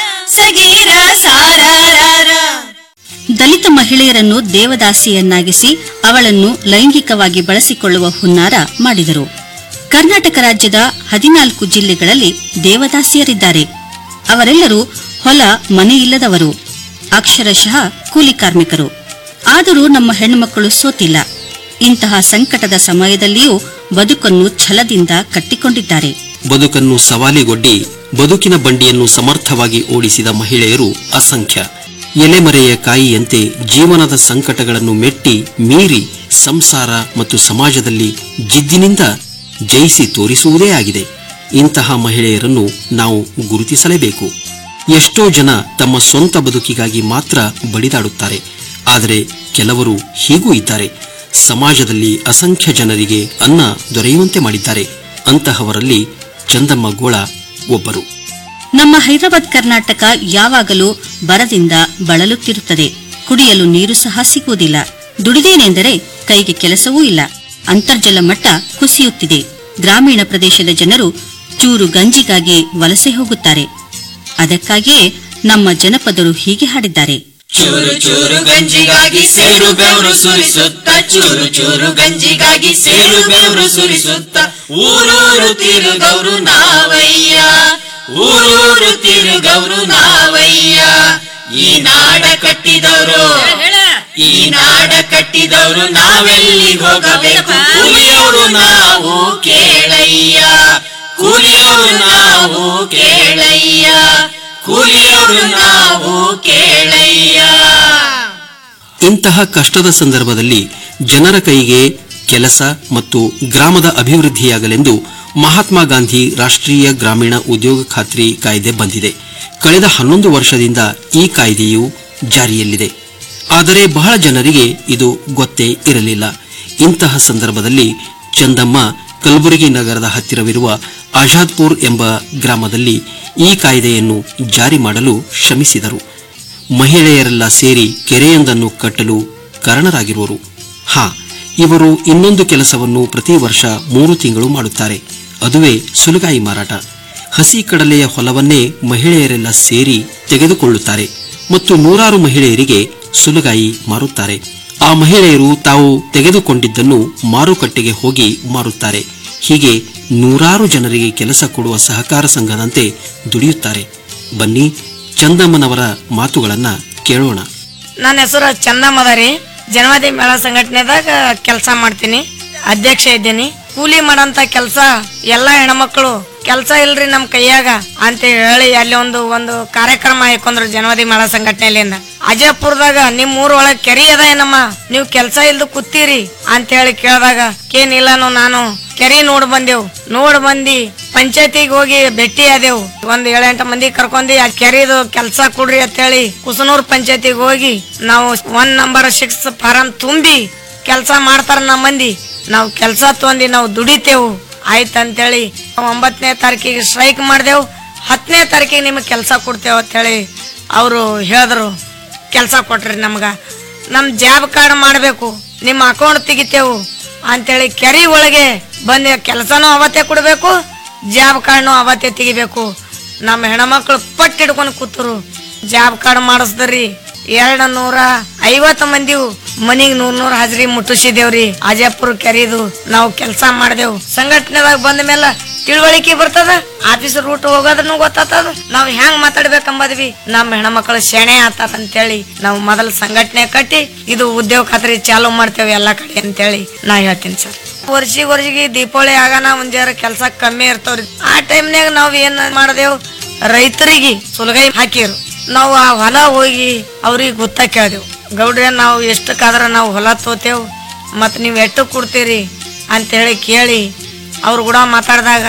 ಸಗೀರ ಸಾರಾರಾರ ದಲಿತ ಮಹಿಳೆಯರನ್ನು ದೇವದಾಸಿಯನ್ನಾಗಿಸಿ ಅವಳನ್ನು ಲೈಂಗಿಕವಾಗಿ ಬಳಸಿಕೊಳ್ಳುವ ಹುನ್ನಾರ ಮಾಡಿದರು ಕರ್ನಾಟಕ ರಾಜ್ಯದ ಹದಿನಾಲ್ಕು ಜಿಲ್ಲೆಗಳಲ್ಲಿ ದೇವದಾಸಿಯರಿದ್ದಾರೆ ಅವರೆಲ್ಲರೂ ಹೊಲ ಮನೆ ಇಲ್ಲದವರು ಅಕ್ಷರಶಃ ಕೂಲಿ ಕಾರ್ಮಿಕರು ಆದರೂ ನಮ್ಮ ಹೆಣ್ಣುಮಕ್ಕಳು ಸೋತಿಲ್ಲ ಇಂತಹ ಸಂಕಟದ ಸಮಯದಲ್ಲಿಯೂ ಬದುಕನ್ನು ಛಲದಿಂದ ಕಟ್ಟಿಕೊಂಡಿದ್ದಾರೆ ಬದುಕನ್ನು ಸವಾಲಿಗೊಡ್ಡಿ ಬದುಕಿನ ಬಂಡಿಯನ್ನು ಸಮರ್ಥವಾಗಿ ಓಡಿಸಿದ ಮಹಿಳೆಯರು ಅಸಂಖ್ಯ ಎಲೆಮರೆಯ ಕಾಯಿಯಂತೆ ಜೀವನದ ಸಂಕಟಗಳನ್ನು ಮೆಟ್ಟಿ ಮೀರಿ ಸಂಸಾರ ಮತ್ತು ಸಮಾಜದಲ್ಲಿ ಜಿದ್ದಿನಿಂದ ಜಯಿಸಿ ತೋರಿಸುವುದೇ ಆಗಿದೆ ಇಂತಹ ಮಹಿಳೆಯರನ್ನು ನಾವು ಗುರುತಿಸಲೇಬೇಕು ಎಷ್ಟೋ ಜನ ತಮ್ಮ ಸ್ವಂತ ಬದುಕಿಗಾಗಿ ಮಾತ್ರ ಬಡಿದಾಡುತ್ತಾರೆ ಆದರೆ ಕೆಲವರು ಹೀಗೂ ಇದ್ದಾರೆ ಸಮಾಜದಲ್ಲಿ ಅಸಂಖ್ಯ ಜನರಿಗೆ ಅನ್ನ ದೊರೆಯುವಂತೆ ಮಾಡಿದ್ದಾರೆ ಅಂತಹವರಲ್ಲಿ ಚಂದಮ್ಮ ಗೋಳ ಒಬ್ಬರು ನಮ್ಮ ಹೈದರಾಬಾದ್ ಕರ್ನಾಟಕ ಯಾವಾಗಲೂ ಬರದಿಂದ ಬಳಲುತ್ತಿರುತ್ತದೆ ಕುಡಿಯಲು ನೀರು ಸಹ ಸಿಗುವುದಿಲ್ಲ ದುಡಿದೇನೆಂದರೆ ಕೈಗೆ ಕೆಲಸವೂ ಇಲ್ಲ ಅಂತರ್ಜಲ ಮಟ್ಟ ಕುಸಿಯುತ್ತಿದೆ ಗ್ರಾಮೀಣ ಪ್ರದೇಶದ ಜನರು ಚೂರು ಗಂಜಿಗಾಗಿ ವಲಸೆ ಹೋಗುತ್ತಾರೆ ಅದಕ್ಕಾಗಿಯೇ ನಮ್ಮ ಜನಪದರು ಹೀಗೆ ಹಾಡಿದ್ದಾರೆ ಚೂರು ಚೂರು ಗಂಜಿಗಾಗಿ ಸೇರು ಬೆವರು ಸುರಿಸುತ್ತ ಚೂರು ಚೂರು ಗಂಜಿಗಾಗಿ ಸೇರು ಬೆವರು ಸುರಿಸುತ್ತ ಊರೂರು ತಿರುಗೌರು ನಾವಯ್ಯ ಊರೂರು ತಿರುಗೌರು ನಾವಯ್ಯ ಈ ನಾಡ ಕಟ್ಟಿದವರು ಈ ನಾಡ ಕಟ್ಟಿದವರು ನಾವೆಲ್ಲಿಗೆ ಹೋಗಬೇಕು ಕೂಲಿಯವರು ನಾವು ಕೇಳಯ್ಯ ಕೂಲಿಯವರು ನಾವು ಕೇಳಯ್ಯ ಕೂಲಿಯವರು ನಾವು ಕೇಳಯ್ಯ ಇಂತಹ ಕಷ್ಟದ ಸಂದರ್ಭದಲ್ಲಿ ಜನರ ಕೈಗೆ ಕೆಲಸ ಮತ್ತು ಗ್ರಾಮದ ಅಭಿವೃದ್ಧಿಯಾಗಲೆಂದು ಮಹಾತ್ಮ ಗಾಂಧಿ ರಾಷ್ಟ್ರೀಯ ಗ್ರಾಮೀಣ ಉದ್ಯೋಗ ಖಾತ್ರಿ ಕಾಯ್ದೆ ಬಂದಿದೆ ಕಳೆದ ಹನ್ನೊಂದು ವರ್ಷದಿಂದ ಈ ಕಾಯ್ದೆಯು ಜಾರಿಯಲ್ಲಿದೆ ಆದರೆ ಬಹಳ ಜನರಿಗೆ ಇದು ಗೊತ್ತೇ ಇರಲಿಲ್ಲ ಇಂತಹ ಸಂದರ್ಭದಲ್ಲಿ ಚಂದಮ್ಮ ಕಲಬುರಗಿ ನಗರದ ಹತ್ತಿರವಿರುವ ಆಜಾದ್ಪುರ್ ಎಂಬ ಗ್ರಾಮದಲ್ಲಿ ಈ ಕಾಯ್ದೆಯನ್ನು ಜಾರಿ ಮಾಡಲು ಶ್ರಮಿಸಿದರು ಮಹಿಳೆಯರೆಲ್ಲ ಸೇರಿ ಕೆರೆಯೊಂದನ್ನು ಕಟ್ಟಲು ಕಾರಣರಾಗಿರುವರು ಹಾ ಇವರು ಇನ್ನೊಂದು ಕೆಲಸವನ್ನು ಪ್ರತಿ ವರ್ಷ ಮೂರು ತಿಂಗಳು ಮಾಡುತ್ತಾರೆ ಅದುವೇ ಸುಲಗಾಯಿ ಮಾರಾಟ ಹಸಿ ಕಡಲೆಯ ಹೊಲವನ್ನೇ ಮಹಿಳೆಯರೆಲ್ಲ ಸೇರಿ ತೆಗೆದುಕೊಳ್ಳುತ್ತಾರೆ ಮತ್ತು ನೂರಾರು ಮಹಿಳೆಯರಿಗೆ ಸುಲಗಾಯಿ ಮಾರುತ್ತಾರೆ ಆ ಮಹಿಳೆಯರು ತಾವು ತೆಗೆದುಕೊಂಡಿದ್ದನ್ನು ಮಾರುಕಟ್ಟೆಗೆ ಹೋಗಿ ಮಾರುತ್ತಾರೆ ಹೀಗೆ ನೂರಾರು ಜನರಿಗೆ ಕೆಲಸ ಕೊಡುವ ಸಹಕಾರ ಸಂಘದಂತೆ ದುಡಿಯುತ್ತಾರೆ ಬನ್ನಿ ಚಂದಮ್ಮನವರ ಮಾತುಗಳನ್ನ ಕೇಳೋಣ ನನ್ನ ಹೆಸರು ಚಂದಮ್ಮ ರೀ ಜನವಾದಿ ಮೇಳ ಸಂಘಟನೆದಾಗ ಕೆಲಸ ಮಾಡ್ತೀನಿ ಅಧ್ಯಕ್ಷ ಇದ್ದೀನಿ ಕೂಲಿ ಮಾಡಂತ ಕೆಲಸ ಎಲ್ಲಾ ಹೆಣ್ಮಕ್ಳು ಕೆಲಸ ಇಲ್ರಿ ನಮ್ ಕೈಯಾಗ ಅಂತ ಹೇಳಿ ಅಲ್ಲಿ ಒಂದು ಒಂದು ಕಾರ್ಯಕ್ರಮ ಹಾಕೊಂಡ್ರು ಜನವಾದಿ ಮೇಳ ಸಂಘಟನೆಯಲ್ಲಿಂದ ಅಜಯಪುರದಾಗ ನಿಮ್ ಊರೊಳಗ್ ಕೆರಿ ಅದ ಏನಮ್ಮ ನೀವು ಕೆಲಸ ಇಲ್ದು ಕೂತೀರಿ ಅಂತ ಹೇಳಿ ಕೇಳಿದಾಗ ಏನಿಲ್ಲನು ನಾನು ಕೆರಿ ನೋಡ್ ಬಂದೆವು ನೋಡ್ ಬಂದಿ ಪಂಚಾಯತಿಗೆ ಹೋಗಿ ಭೇಟಿ ಆದೆವು ಒಂದ್ ಏಳೆಂಟು ಮಂದಿ ಕರ್ಕೊಂಡಿ ಆ ಕೆರಿದು ಕೆಲಸ ಕೊಡ್ರಿ ಅಂತ ಹೇಳಿ ಕುಸನೂರ್ ಪಂಚಾಯತಿಗೆ ಹೋಗಿ ನಾವು ಒನ್ ನಂಬರ್ ಸಿಕ್ಸ್ ಫಾರಂ ತುಂಬಿ ಕೆಲಸ ಮಾಡ್ತಾರ ನಮ್ಮ ಮಂದಿ ನಾವು ಕೆಲಸ ತೊಂದಿ ನಾವು ದುಡಿತೇವು ಆಯ್ತು ಅಂತೇಳಿ ಒಂಬತ್ತನೇ ತಾರೀಕಿಗೆ ಸ್ಟ್ರೈಕ್ ಮಾಡ್ದೆವು ಹತ್ತನೇ ತಾರೀಕಿಗೆ ನಿಮಗೆ ಕೆಲಸ ಕೊಡ್ತೇವೆ ಅಂತೇಳಿ ಅವರು ಹೇಳಿದ್ರು ಕೆಲಸ ಕೊಟ್ರಿ ನಮ್ಗ ನಮ್ಮ ಜಾಬ್ ಕಾರ್ಡ್ ಮಾಡಬೇಕು ನಿಮ್ಮ ಅಕೌಂಟ್ ತೆಗಿತೇವು ಅಂತೇಳಿ ಕೆರೆ ಒಳಗೆ ಬಂದ ಕೆಲಸನೂ ಅವತ್ತೇ ಕೊಡಬೇಕು ಜಾಬ್ ಕಾರ್ಡ್ನು ಅವತ್ತೇ ತೆಗಿಬೇಕು ನಮ್ಮ ಹೆಣ್ಮಕ್ಳು ಪಟ್ಟು ಹಿಡ್ಕೊಂಡು ಕೂತರು ಜಾಬ್ ಕಾರ್ಡ್ ಮಾಡಿಸ್ದ್ರಿ ಎರಡ್ ನೂರ ಐವತ್ತು ಮಂದಿ ಮನಿಗ್ ನೂರ್ ನೂರ್ ಹಾಜರಿ ಮುಟ್ಟಿಸಿದೇವ್ರಿ ಅಜಯಪುರ ಕೆರಿದು ನಾವು ಕೆಲಸ ಮಾಡ್ದೇವು ಸಂಘಟನೆದಾಗ ಬಂದ ಮೇಲೆ ತಿಳುವಳಿಕೆ ಬರ್ತದ ಆಫೀಸ್ ರೂಟ್ ಹೋಗೋದನ್ನು ಗೊತ್ತಾತದ ನಾವ್ ಹೆಂಗ್ ಮಾತಾಡ್ಬೇಕಂಬದ್ವಿ ನಮ್ಮ ಹೆಣ್ಮಕ್ಳು ಶೆಣೆ ಆತದ ಅಂತೇಳಿ ನಾವು ಮೊದಲ ಸಂಘಟನೆ ಕಟ್ಟಿ ಇದು ಉದ್ಯೋಗ ಖಾತ್ರಿ ಚಾಲು ಮಾಡ್ತೇವೆ ಎಲ್ಲಾ ಕಡೆ ಅಂತೇಳಿ ನಾ ಹೇಳ್ತೀನಿ ಸರ್ ವರ್ಷಿಗೆ ವರ್ಷಿಗೆ ದೀಪಾವಳಿ ಆಗಾನ ಒಂದ್ ಜರ ಕೆಲಸ ಕಮ್ಮಿ ಇರ್ತಾವ್ರಿ ಆ ಟೈಮ್ನಾಗ ನಾವ್ ಏನ್ ಮಾಡ್ದೇವ್ ರೈತರಿಗೆ ಸುಲಗೈ ಹಾಕಿರು ನಾವು ಆ ಹೊಲ ಹೋಗಿ ಅವ್ರಿಗೆ ಗೊತ್ತ ಕೇಳ್ದೆವು ಗೌಡ್ರೆ ನಾವು ಎಷ್ಟಕ್ಕಾದ್ರ ನಾವು ಹೊಲ ತೋತೇವ್ ಮತ್ ನೀವ್ ಎಷ್ಟು ಕೊಡ್ತೀರಿ ಅಂತೇಳಿ ಕೇಳಿ ಅವ್ರು ಕೂಡ ಮಾತಾಡಿದಾಗ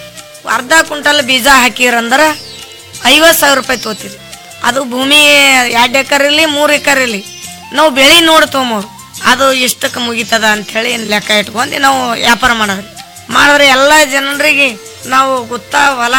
ಅರ್ಧ ಕ್ವಿಂಟಲ್ ಬೀಜ ಹಾಕಿರಂದ್ರ ಐವತ್ತು ಸಾವಿರ ರೂಪಾಯಿ ತೋತಿರಿ ಅದು ಭೂಮಿ ಎರಡು ಎಕರ್ ಇರಲಿ ಮೂರು ಎಕರ್ ಇರಲಿ ನಾವು ಬೆಳೆ ನೋಡಿ ತೊಗೊಂಬೋರು ಅದು ಎಷ್ಟಕ್ಕೆ ಮುಗಿತದ ಅಂಥೇಳಿ ಲೆಕ್ಕ ಇಟ್ಕೊಂಡು ನಾವು ವ್ಯಾಪಾರ ಮಾಡೋದ್ರಿ ಮಾಡಿದ್ರೆ ಎಲ್ಲ ಜನರಿಗೆ ನಾವು ಗೊತ್ತಾ ಹೊಲ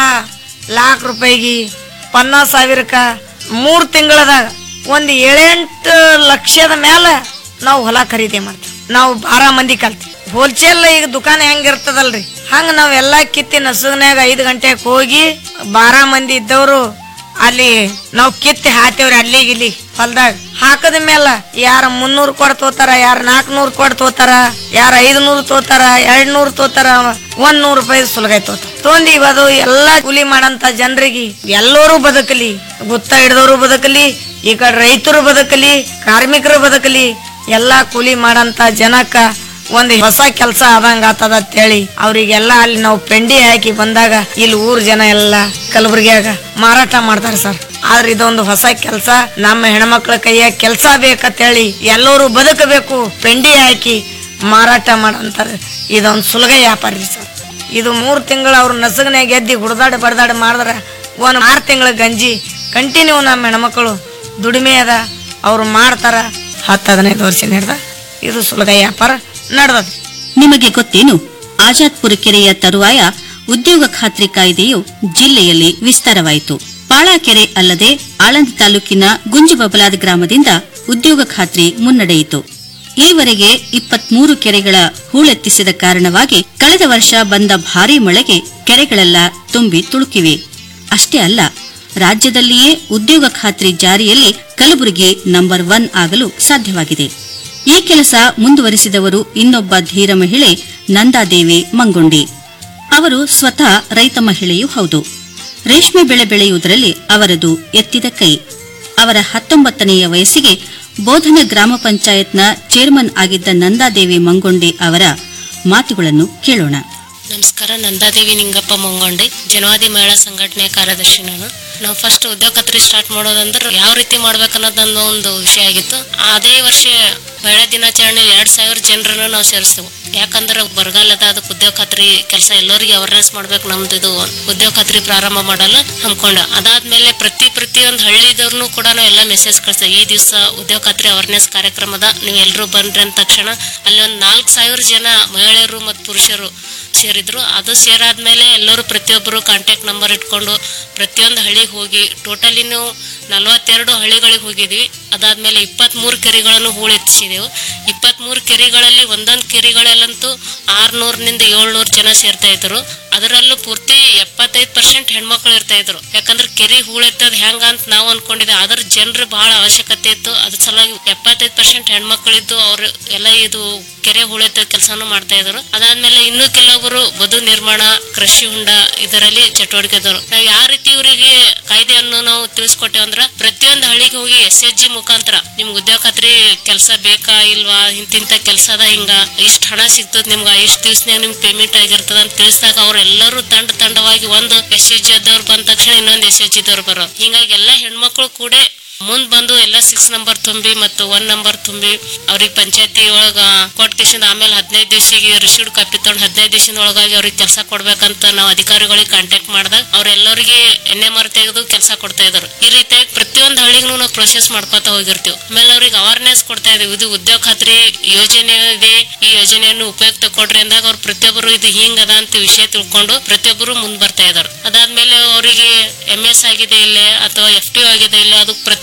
ಲಾಖ ರೂಪಾಯಿಗೆ ಪನ್ನಾಸ್ ಸಾವಿರಕ್ಕ ಮೂರು ತಿಂಗಳದಾಗ ಒಂದು ಏಳೆಂಟು ಲಕ್ಷದ ಮೇಲೆ ನಾವು ಹೊಲ ಖರೀದಿ ಮಾಡ್ತೀವಿ ನಾವು ಬಾರ ಮಂದಿ ಕಲ್ತೀವಿ ಹೋಲ್ಸೇಲ್ ಈಗ ದುಕಾನ್ ಹೆಂಗಿರ್ತದಲ್ರಿ ಹಂಗ ನಾವೆಲ್ಲ ಕಿತ್ತಿ ನಸುಗ್ನ್ಯಾಗ ಐದು ಗಂಟೆಗೆ ಹೋಗಿ ಬಾರ ಮಂದಿ ಇದ್ದವರು ಅಲ್ಲಿ ನಾವು ಕಿತ್ತಿ ಹಾತೇವ್ರಿ ಅಲ್ಲಿಗೆ ಇಲ್ಲಿ ಹೊಲ್ದಾಗ ಹಾಕದ ಮೇಲೆ ಯಾರ ಮುನ್ನೂರು ಕೊಡ್ ತೋತಾರ ಯಾರ ನಾಲ್ಕನೂರು ಕೊಡ್ ತೋತಾರ ಯಾರ ಐದ್ನೂರು ತೋತಾರ ಎರಡ್ ನೂರು ತೋತಾರ ಒಂದ್ ನೂರು ರೂಪಾಯಿ ಸುಲಗೈ ತೋತಾರ ತೊಂದ್ ಇವದು ಎಲ್ಲಾ ಕೂಲಿ ಮಾಡಂತ ಜನರಿಗೆ ಎಲ್ಲರೂ ಬದುಕಲಿ ಗುತ್ತ ಹಿಡ್ದವರು ಬದುಕಲಿ ಈ ಕಡೆ ರೈತರು ಬದುಕಲಿ ಕಾರ್ಮಿಕರು ಬದುಕಲಿ ಎಲ್ಲಾ ಕೂಲಿ ಮಾಡಂತ ಜನಕ್ಕ ಒಂದ್ ಹೊಸ ಕೆಲಸ ಆದಂಗ ಆತದ ಅಂತೇಳಿ ಅವ್ರಿಗೆಲ್ಲ ಅಲ್ಲಿ ನಾವು ಪೆಂಡಿ ಹಾಕಿ ಬಂದಾಗ ಇಲ್ಲಿ ಊರ್ ಜನ ಎಲ್ಲ ಕಲಬುರಗಿಯಾಗ ಮಾರಾಟ ಮಾಡ್ತಾರೆ ಸರ್ ಆದ್ರೆ ಇದೊಂದು ಹೊಸ ಕೆಲಸ ನಮ್ಮ ಹೆಣ್ಮಕ್ಳ ಕೈಯಾಗ ಕೆಲಸ ಬೇಕಂತೇಳಿ ಎಲ್ಲರೂ ಬದುಕಬೇಕು ಪೆಂಡಿ ಹಾಕಿ ಮಾರಾಟ ಮಾಡಂತಾರೆ ಇದೊಂದು ಸುಲಗ ವ್ಯಾಪಾರ ರೀ ಸರ್ ಇದು ಮೂರು ತಿಂಗಳು ಅವ್ರು ನಸಗನ್ಯಾಗ ಗೆದ್ದಿ ಗುಡ್ದಾಡಿ ಬಡ್ದಾಡಿ ಮಾಡಿದ್ರೆ ಒಂದು ಆರು ತಿಂಗಳ ಗಂಜಿ ಕಂಟಿನ್ಯೂ ನಮ್ಮ ಹೆಣ್ಮಕ್ಳು ದುಡಿಮೆ ಅದ ಅವ್ರು ಮಾಡ್ತಾರ ಹತ್ತು ಹದಿನೈದು ವರ್ಷ ಹಿಡ್ದ ಇದು ಸುಲಗ ವ್ಯಾಪಾರ ನಡೆದದ ನಿಮಗೆ ಗೊತ್ತೇನು ಆಜಾದ್ಪುರ ಕೆರೆಯ ತರುವಾಯ ಉದ್ಯೋಗ ಖಾತ್ರಿ ಕಾಯ್ದೆಯು ಜಿಲ್ಲೆಯಲ್ಲಿ ವಿಸ್ತಾರವಾಯಿತು ಪಾಳಾಕೆರೆ ಅಲ್ಲದೆ ಆಳಂದ್ ತಾಲೂಕಿನ ಗುಂಜುಬಬಲಾದ ಗ್ರಾಮದಿಂದ ಉದ್ಯೋಗ ಖಾತ್ರಿ ಮುನ್ನಡೆಯಿತು ಈವರೆಗೆ ಇಪ್ಪತ್ಮೂರು ಕೆರೆಗಳ ಹೂಳೆತ್ತಿಸಿದ ಕಾರಣವಾಗಿ ಕಳೆದ ವರ್ಷ ಬಂದ ಭಾರೀ ಮಳೆಗೆ ಕೆರೆಗಳೆಲ್ಲ ತುಂಬಿ ತುಳುಕಿವೆ ಅಷ್ಟೇ ಅಲ್ಲ ರಾಜ್ಯದಲ್ಲಿಯೇ ಉದ್ಯೋಗ ಖಾತ್ರಿ ಜಾರಿಯಲ್ಲಿ ಕಲಬುರಗಿ ನಂಬರ್ ಒನ್ ಆಗಲು ಸಾಧ್ಯವಾಗಿದೆ ಈ ಕೆಲಸ ಮುಂದುವರಿಸಿದವರು ಇನ್ನೊಬ್ಬ ಧೀರ ಮಹಿಳೆ ನಂದಾದೇವಿ ಮಂಗುಂಡಿ ಅವರು ಸ್ವತಃ ರೈತ ಮಹಿಳೆಯೂ ಹೌದು ರೇಷ್ಮೆ ಬೆಳೆ ಬೆಳೆಯುವುದರಲ್ಲಿ ಅವರದು ಎತ್ತಿದ ಕೈ ಅವರ ಹತ್ತೊಂಬತ್ತನೆಯ ವಯಸ್ಸಿಗೆ ಬೋಧನ ಗ್ರಾಮ ಪಂಚಾಯತ್ನ ಚೇರ್ಮನ್ ಆಗಿದ್ದ ನಂದಾದೇವಿ ಮಂಗೊಂಡಿ ಅವರ ಮಾತುಗಳನ್ನು ಕೇಳೋಣ ನಮಸ್ಕಾರ ನಂದಾದೇವಿ ನಿಂಗಪ್ಪ ಮಂಗೊಂಡಿ ಜನವಾದಿ ಮಹಿಳಾ ಸಂಘಟನೆಯ ಕಾರ್ಯದರ್ಶಿ ನಾನು ನಾವು ಫಸ್ಟ್ ಉದ್ಯೋಗ ಖಾತ್ರಿ ಸ್ಟಾರ್ಟ್ ಮಾಡೋದಂದ್ರೆ ಯಾವ ರೀತಿ ಮಾಡ್ಬೇಕನ್ನೋದೊಂದು ಒಂದು ವಿಷಯ ಆಗಿತ್ತು ಅದೇ ವರ್ಷ ಮಹಿಳಾ ದಿನಾಚರಣೆ ಎರಡ್ ಸಾವಿರ ಜನರನ್ನು ನಾವು ಸೇರಿಸ್ತೇವೆ ಯಾಕಂದ್ರೆ ಬರಗಾಲದ ಅದಕ್ಕೆ ಉದ್ಯೋಗ ಖಾತ್ರಿ ಕೆಲಸ ಎಲ್ಲರಿಗೆ ಅವೇರ್ನೆಸ್ ಮಾಡ್ಬೇಕು ನಮ್ದು ಇದು ಉದ್ಯೋಗ ಖಾತ್ರಿ ಪ್ರಾರಂಭ ಮಾಡಲು ಹಮ್ಕೊಂಡ ಅದಾದ್ಮೇಲೆ ಪ್ರತಿ ಪ್ರತಿಯೊಂದು ಹಳ್ಳಿದವ್ರನ್ನು ಕೂಡ ನಾವು ಎಲ್ಲ ಮೆಸೇಜ್ ಕಳ್ಸ್ತೇವೆ ಈ ದಿವಸ ಉದ್ಯೋಗ ಖಾತ್ರಿ ಅವೇರ್ನೆಸ್ ಕಾರ್ಯಕ್ರಮದ ನೀವು ಎಲ್ಲರೂ ಬಂದ್ರಿ ಅಂದ ತಕ್ಷಣ ಅಲ್ಲಿ ಒಂದು ನಾಲ್ಕು ಸಾವಿರ ಜನ ಮಹಿಳೆಯರು ಮತ್ತು ಪುರುಷರು ಸೇರಿದ್ರು ಅದು ಸೇರಾದ್ಮೇಲೆ ಎಲ್ಲರೂ ಪ್ರತಿಯೊಬ್ಬರು ಕಾಂಟ್ಯಾಕ್ಟ್ ನಂಬರ್ ಇಟ್ಕೊಂಡು ಪ್ರತಿಯೊಂದು ಹಳ್ಳಿಗೆ ಹೋಗಿ ಟೋಟಲಿ ನಾವು ನಲವತ್ತೆರಡು ಹಳ್ಳಿಗಳಿಗೆ ಹೋಗಿದ್ವಿ ಅದಾದ್ಮೇಲೆ ಇಪ್ಪತ್ಮೂರು ಕೆರೆಗಳನ್ನು ಹೂಳೆತ್ತಿಸಿದೆವು ಇಪ್ಪತ್ಮೂರು ಕೆರೆಗಳಲ್ಲಿ ಒಂದೊಂದು ಕೆರೆಗಳಲ್ಲಂತೂ ಆರ್ನೂರನಿಂದ ಏಳ್ನೂರು ಜನ ಸೇರ್ತಾ ಇದ್ರು ಅದರಲ್ಲೂ ಪೂರ್ತಿ ಎಪ್ಪತ್ತೈದು ಪರ್ಸೆಂಟ್ ಹೆಣ್ಮಕ್ಳು ಇರ್ತಾ ಇದ್ರು ಯಾಕಂದ್ರೆ ಕೆರೆ ಹೂಳೆತ್ತದ ಹೆಂಗ ಅಂತ ನಾವು ಅನ್ಕೊಂಡಿದ್ದೆ ಅದ್ರ ಜನರು ಬಹಳ ಅವಶ್ಯಕತೆ ಇತ್ತು ಅದ್ರ ಸಲುವಾಗಿ ಎಪ್ಪತ್ತೈದು ಪರ್ಸೆಂಟ್ ಹೆಣ್ಮಕ್ಳಿದ್ದು ಅವ್ರು ಎಲ್ಲ ಇದು ಕೆರೆ ಹೂಳೆತ್ತದ ಕೆಲಸನೂ ಮಾಡ್ತಾ ಇದ್ರು ಅದಾದ್ಮೇಲೆ ಇನ್ನೂ ಕೆಲವರು ಬದು ನಿರ್ಮಾಣ ಕೃಷಿ ಹೊಂಡ ಇದರಲ್ಲಿ ಚಟುವಟಿಕೆ ಇದ್ದವರು ನಾವು ಯಾವ ರೀತಿ ಇವರಿಗೆ ಕಾಯ್ದೆಯನ್ನು ನಾವು ತಿಳಿಸ್ಕೊಟ್ಟೇವೆ ಅಂದ್ರ ಪ್ರತಿಯೊಂದು ಹಳ್ಳಿಗೆ ಹೋಗಿ ಎಸ್ ಎಚ್ ಜಿ ಮುಖಾಂತರ ನಿಮ್ಗೆ ಉದ್ಯೋಗ ಖಾತ್ರಿ ಕೆಲಸ ಬೇಕಾ ಇಲ್ವಾ ಇಂತಿಂತ ಕೆಲಸದ ಹಿಂಗ ಇಷ್ಟ ಹಣ ಸಿಗ್ತದ ನಿಮ್ಗ ಇಷ್ಟ ದಿವ್ಸನಾಗ ನಿಮ್ಗೆ ಪೇಮೆಂಟ್ ಆಗಿರ್ತದ ಅಂತ ತಿಳಿಸಿದಾಗ ಅವ್ರೆಲ್ಲರೂ ತಂಡ ತಂಡವಾಗಿ ಒಂದು ಎಸ್ ಎಚ್ ಜಿ ದವ್ರು ಬಂದ ತಕ್ಷಣ ಇನ್ನೊಂದು ಎಸ್ ಎಚ್ ಜಿ ದವ್ರು ಬರೋ ಹಿಂಗಾಗಿ ಎಲ್ಲಾ ಹೆಣ್ಮಕ್ಳು ಕೂಡ ಮುಂದ್ ಬಂದು ಎಲ್ಲ ಸಿಕ್ಸ್ ನಂಬರ್ ತುಂಬಿ ಮತ್ತು ಒನ್ ನಂಬರ್ ತುಂಬಿ ಅವ್ರಿಗೆ ಪಂಚಾಯತಿ ಒಳಗ ಕೊಟ್ಕೇಶನ್ ಆಮೇಲೆ ಹದಿನೈದು ದಿವಸಿಗೆ ರಿಸೀವ್ಡ್ ಕಾಪಿ ತಗೊಂಡು ಹದಿನೈದು ದಿವಸದ ಒಳಗಾಗಿ ಅವ್ರಿಗೆ ಕೆಲಸ ಕೊಡ್ಬೇಕಂತ ನಾವು ಅಧಿಕಾರಿಗಳಿಗೆ ಕಾಂಟ್ಯಾಕ್ಟ್ ಮಾಡಿದಾಗ ಅವ್ರೆಲ್ಲರಿಗೆ ಎನ್ ಎಂ ಆರ್ ತೆಗೆದು ಕೆಲಸ ಕೊಡ್ತಾ ಇದ್ರು ಈ ರೀತಿಯಾಗಿ ಪ್ರತಿಯೊಂದು ಹಳ್ಳಿಗೂ ನಾವು ಪ್ರೊಸೆಸ್ ಮಾಡ್ಕೊತಾ ಹೋಗಿರ್ತೀವಿ ಆಮೇಲೆ ಅವ್ರಿಗೆ ಅವೇರ್ನೆಸ್ ಕೊಡ್ತಾ ಇದೀವಿ ಇದು ಉದ್ಯೋಗ ಖಾತ್ರಿ ಯೋಜನೆ ಇದೆ ಈ ಯೋಜನೆಯನ್ನು ಉಪಯುಕ್ತ ಕೊಡ್ರಿ ಅಂದಾಗ ಅವ್ರು ಪ್ರತಿಯೊಬ್ಬರು ಇದು ಹಿಂಗದ ಅಂತ ವಿಷಯ ತಿಳ್ಕೊಂಡು ಪ್ರತಿಯೊಬ್ಬರು ಮುಂದ್ ಬರ್ತಾ ಇದಾರೆ ಅದಾದ್ಮೇಲೆ ಅವರಿಗೆ ಎಂ ಎಸ್ ಆಗಿದೆ ಇಲ್ಲೇ ಅಥವಾ ಎಫ್ ಟಿ ಆಗಿದೆ ಇಲ್ಲ ಅದು ಪ್ರತಿಯೊಂದು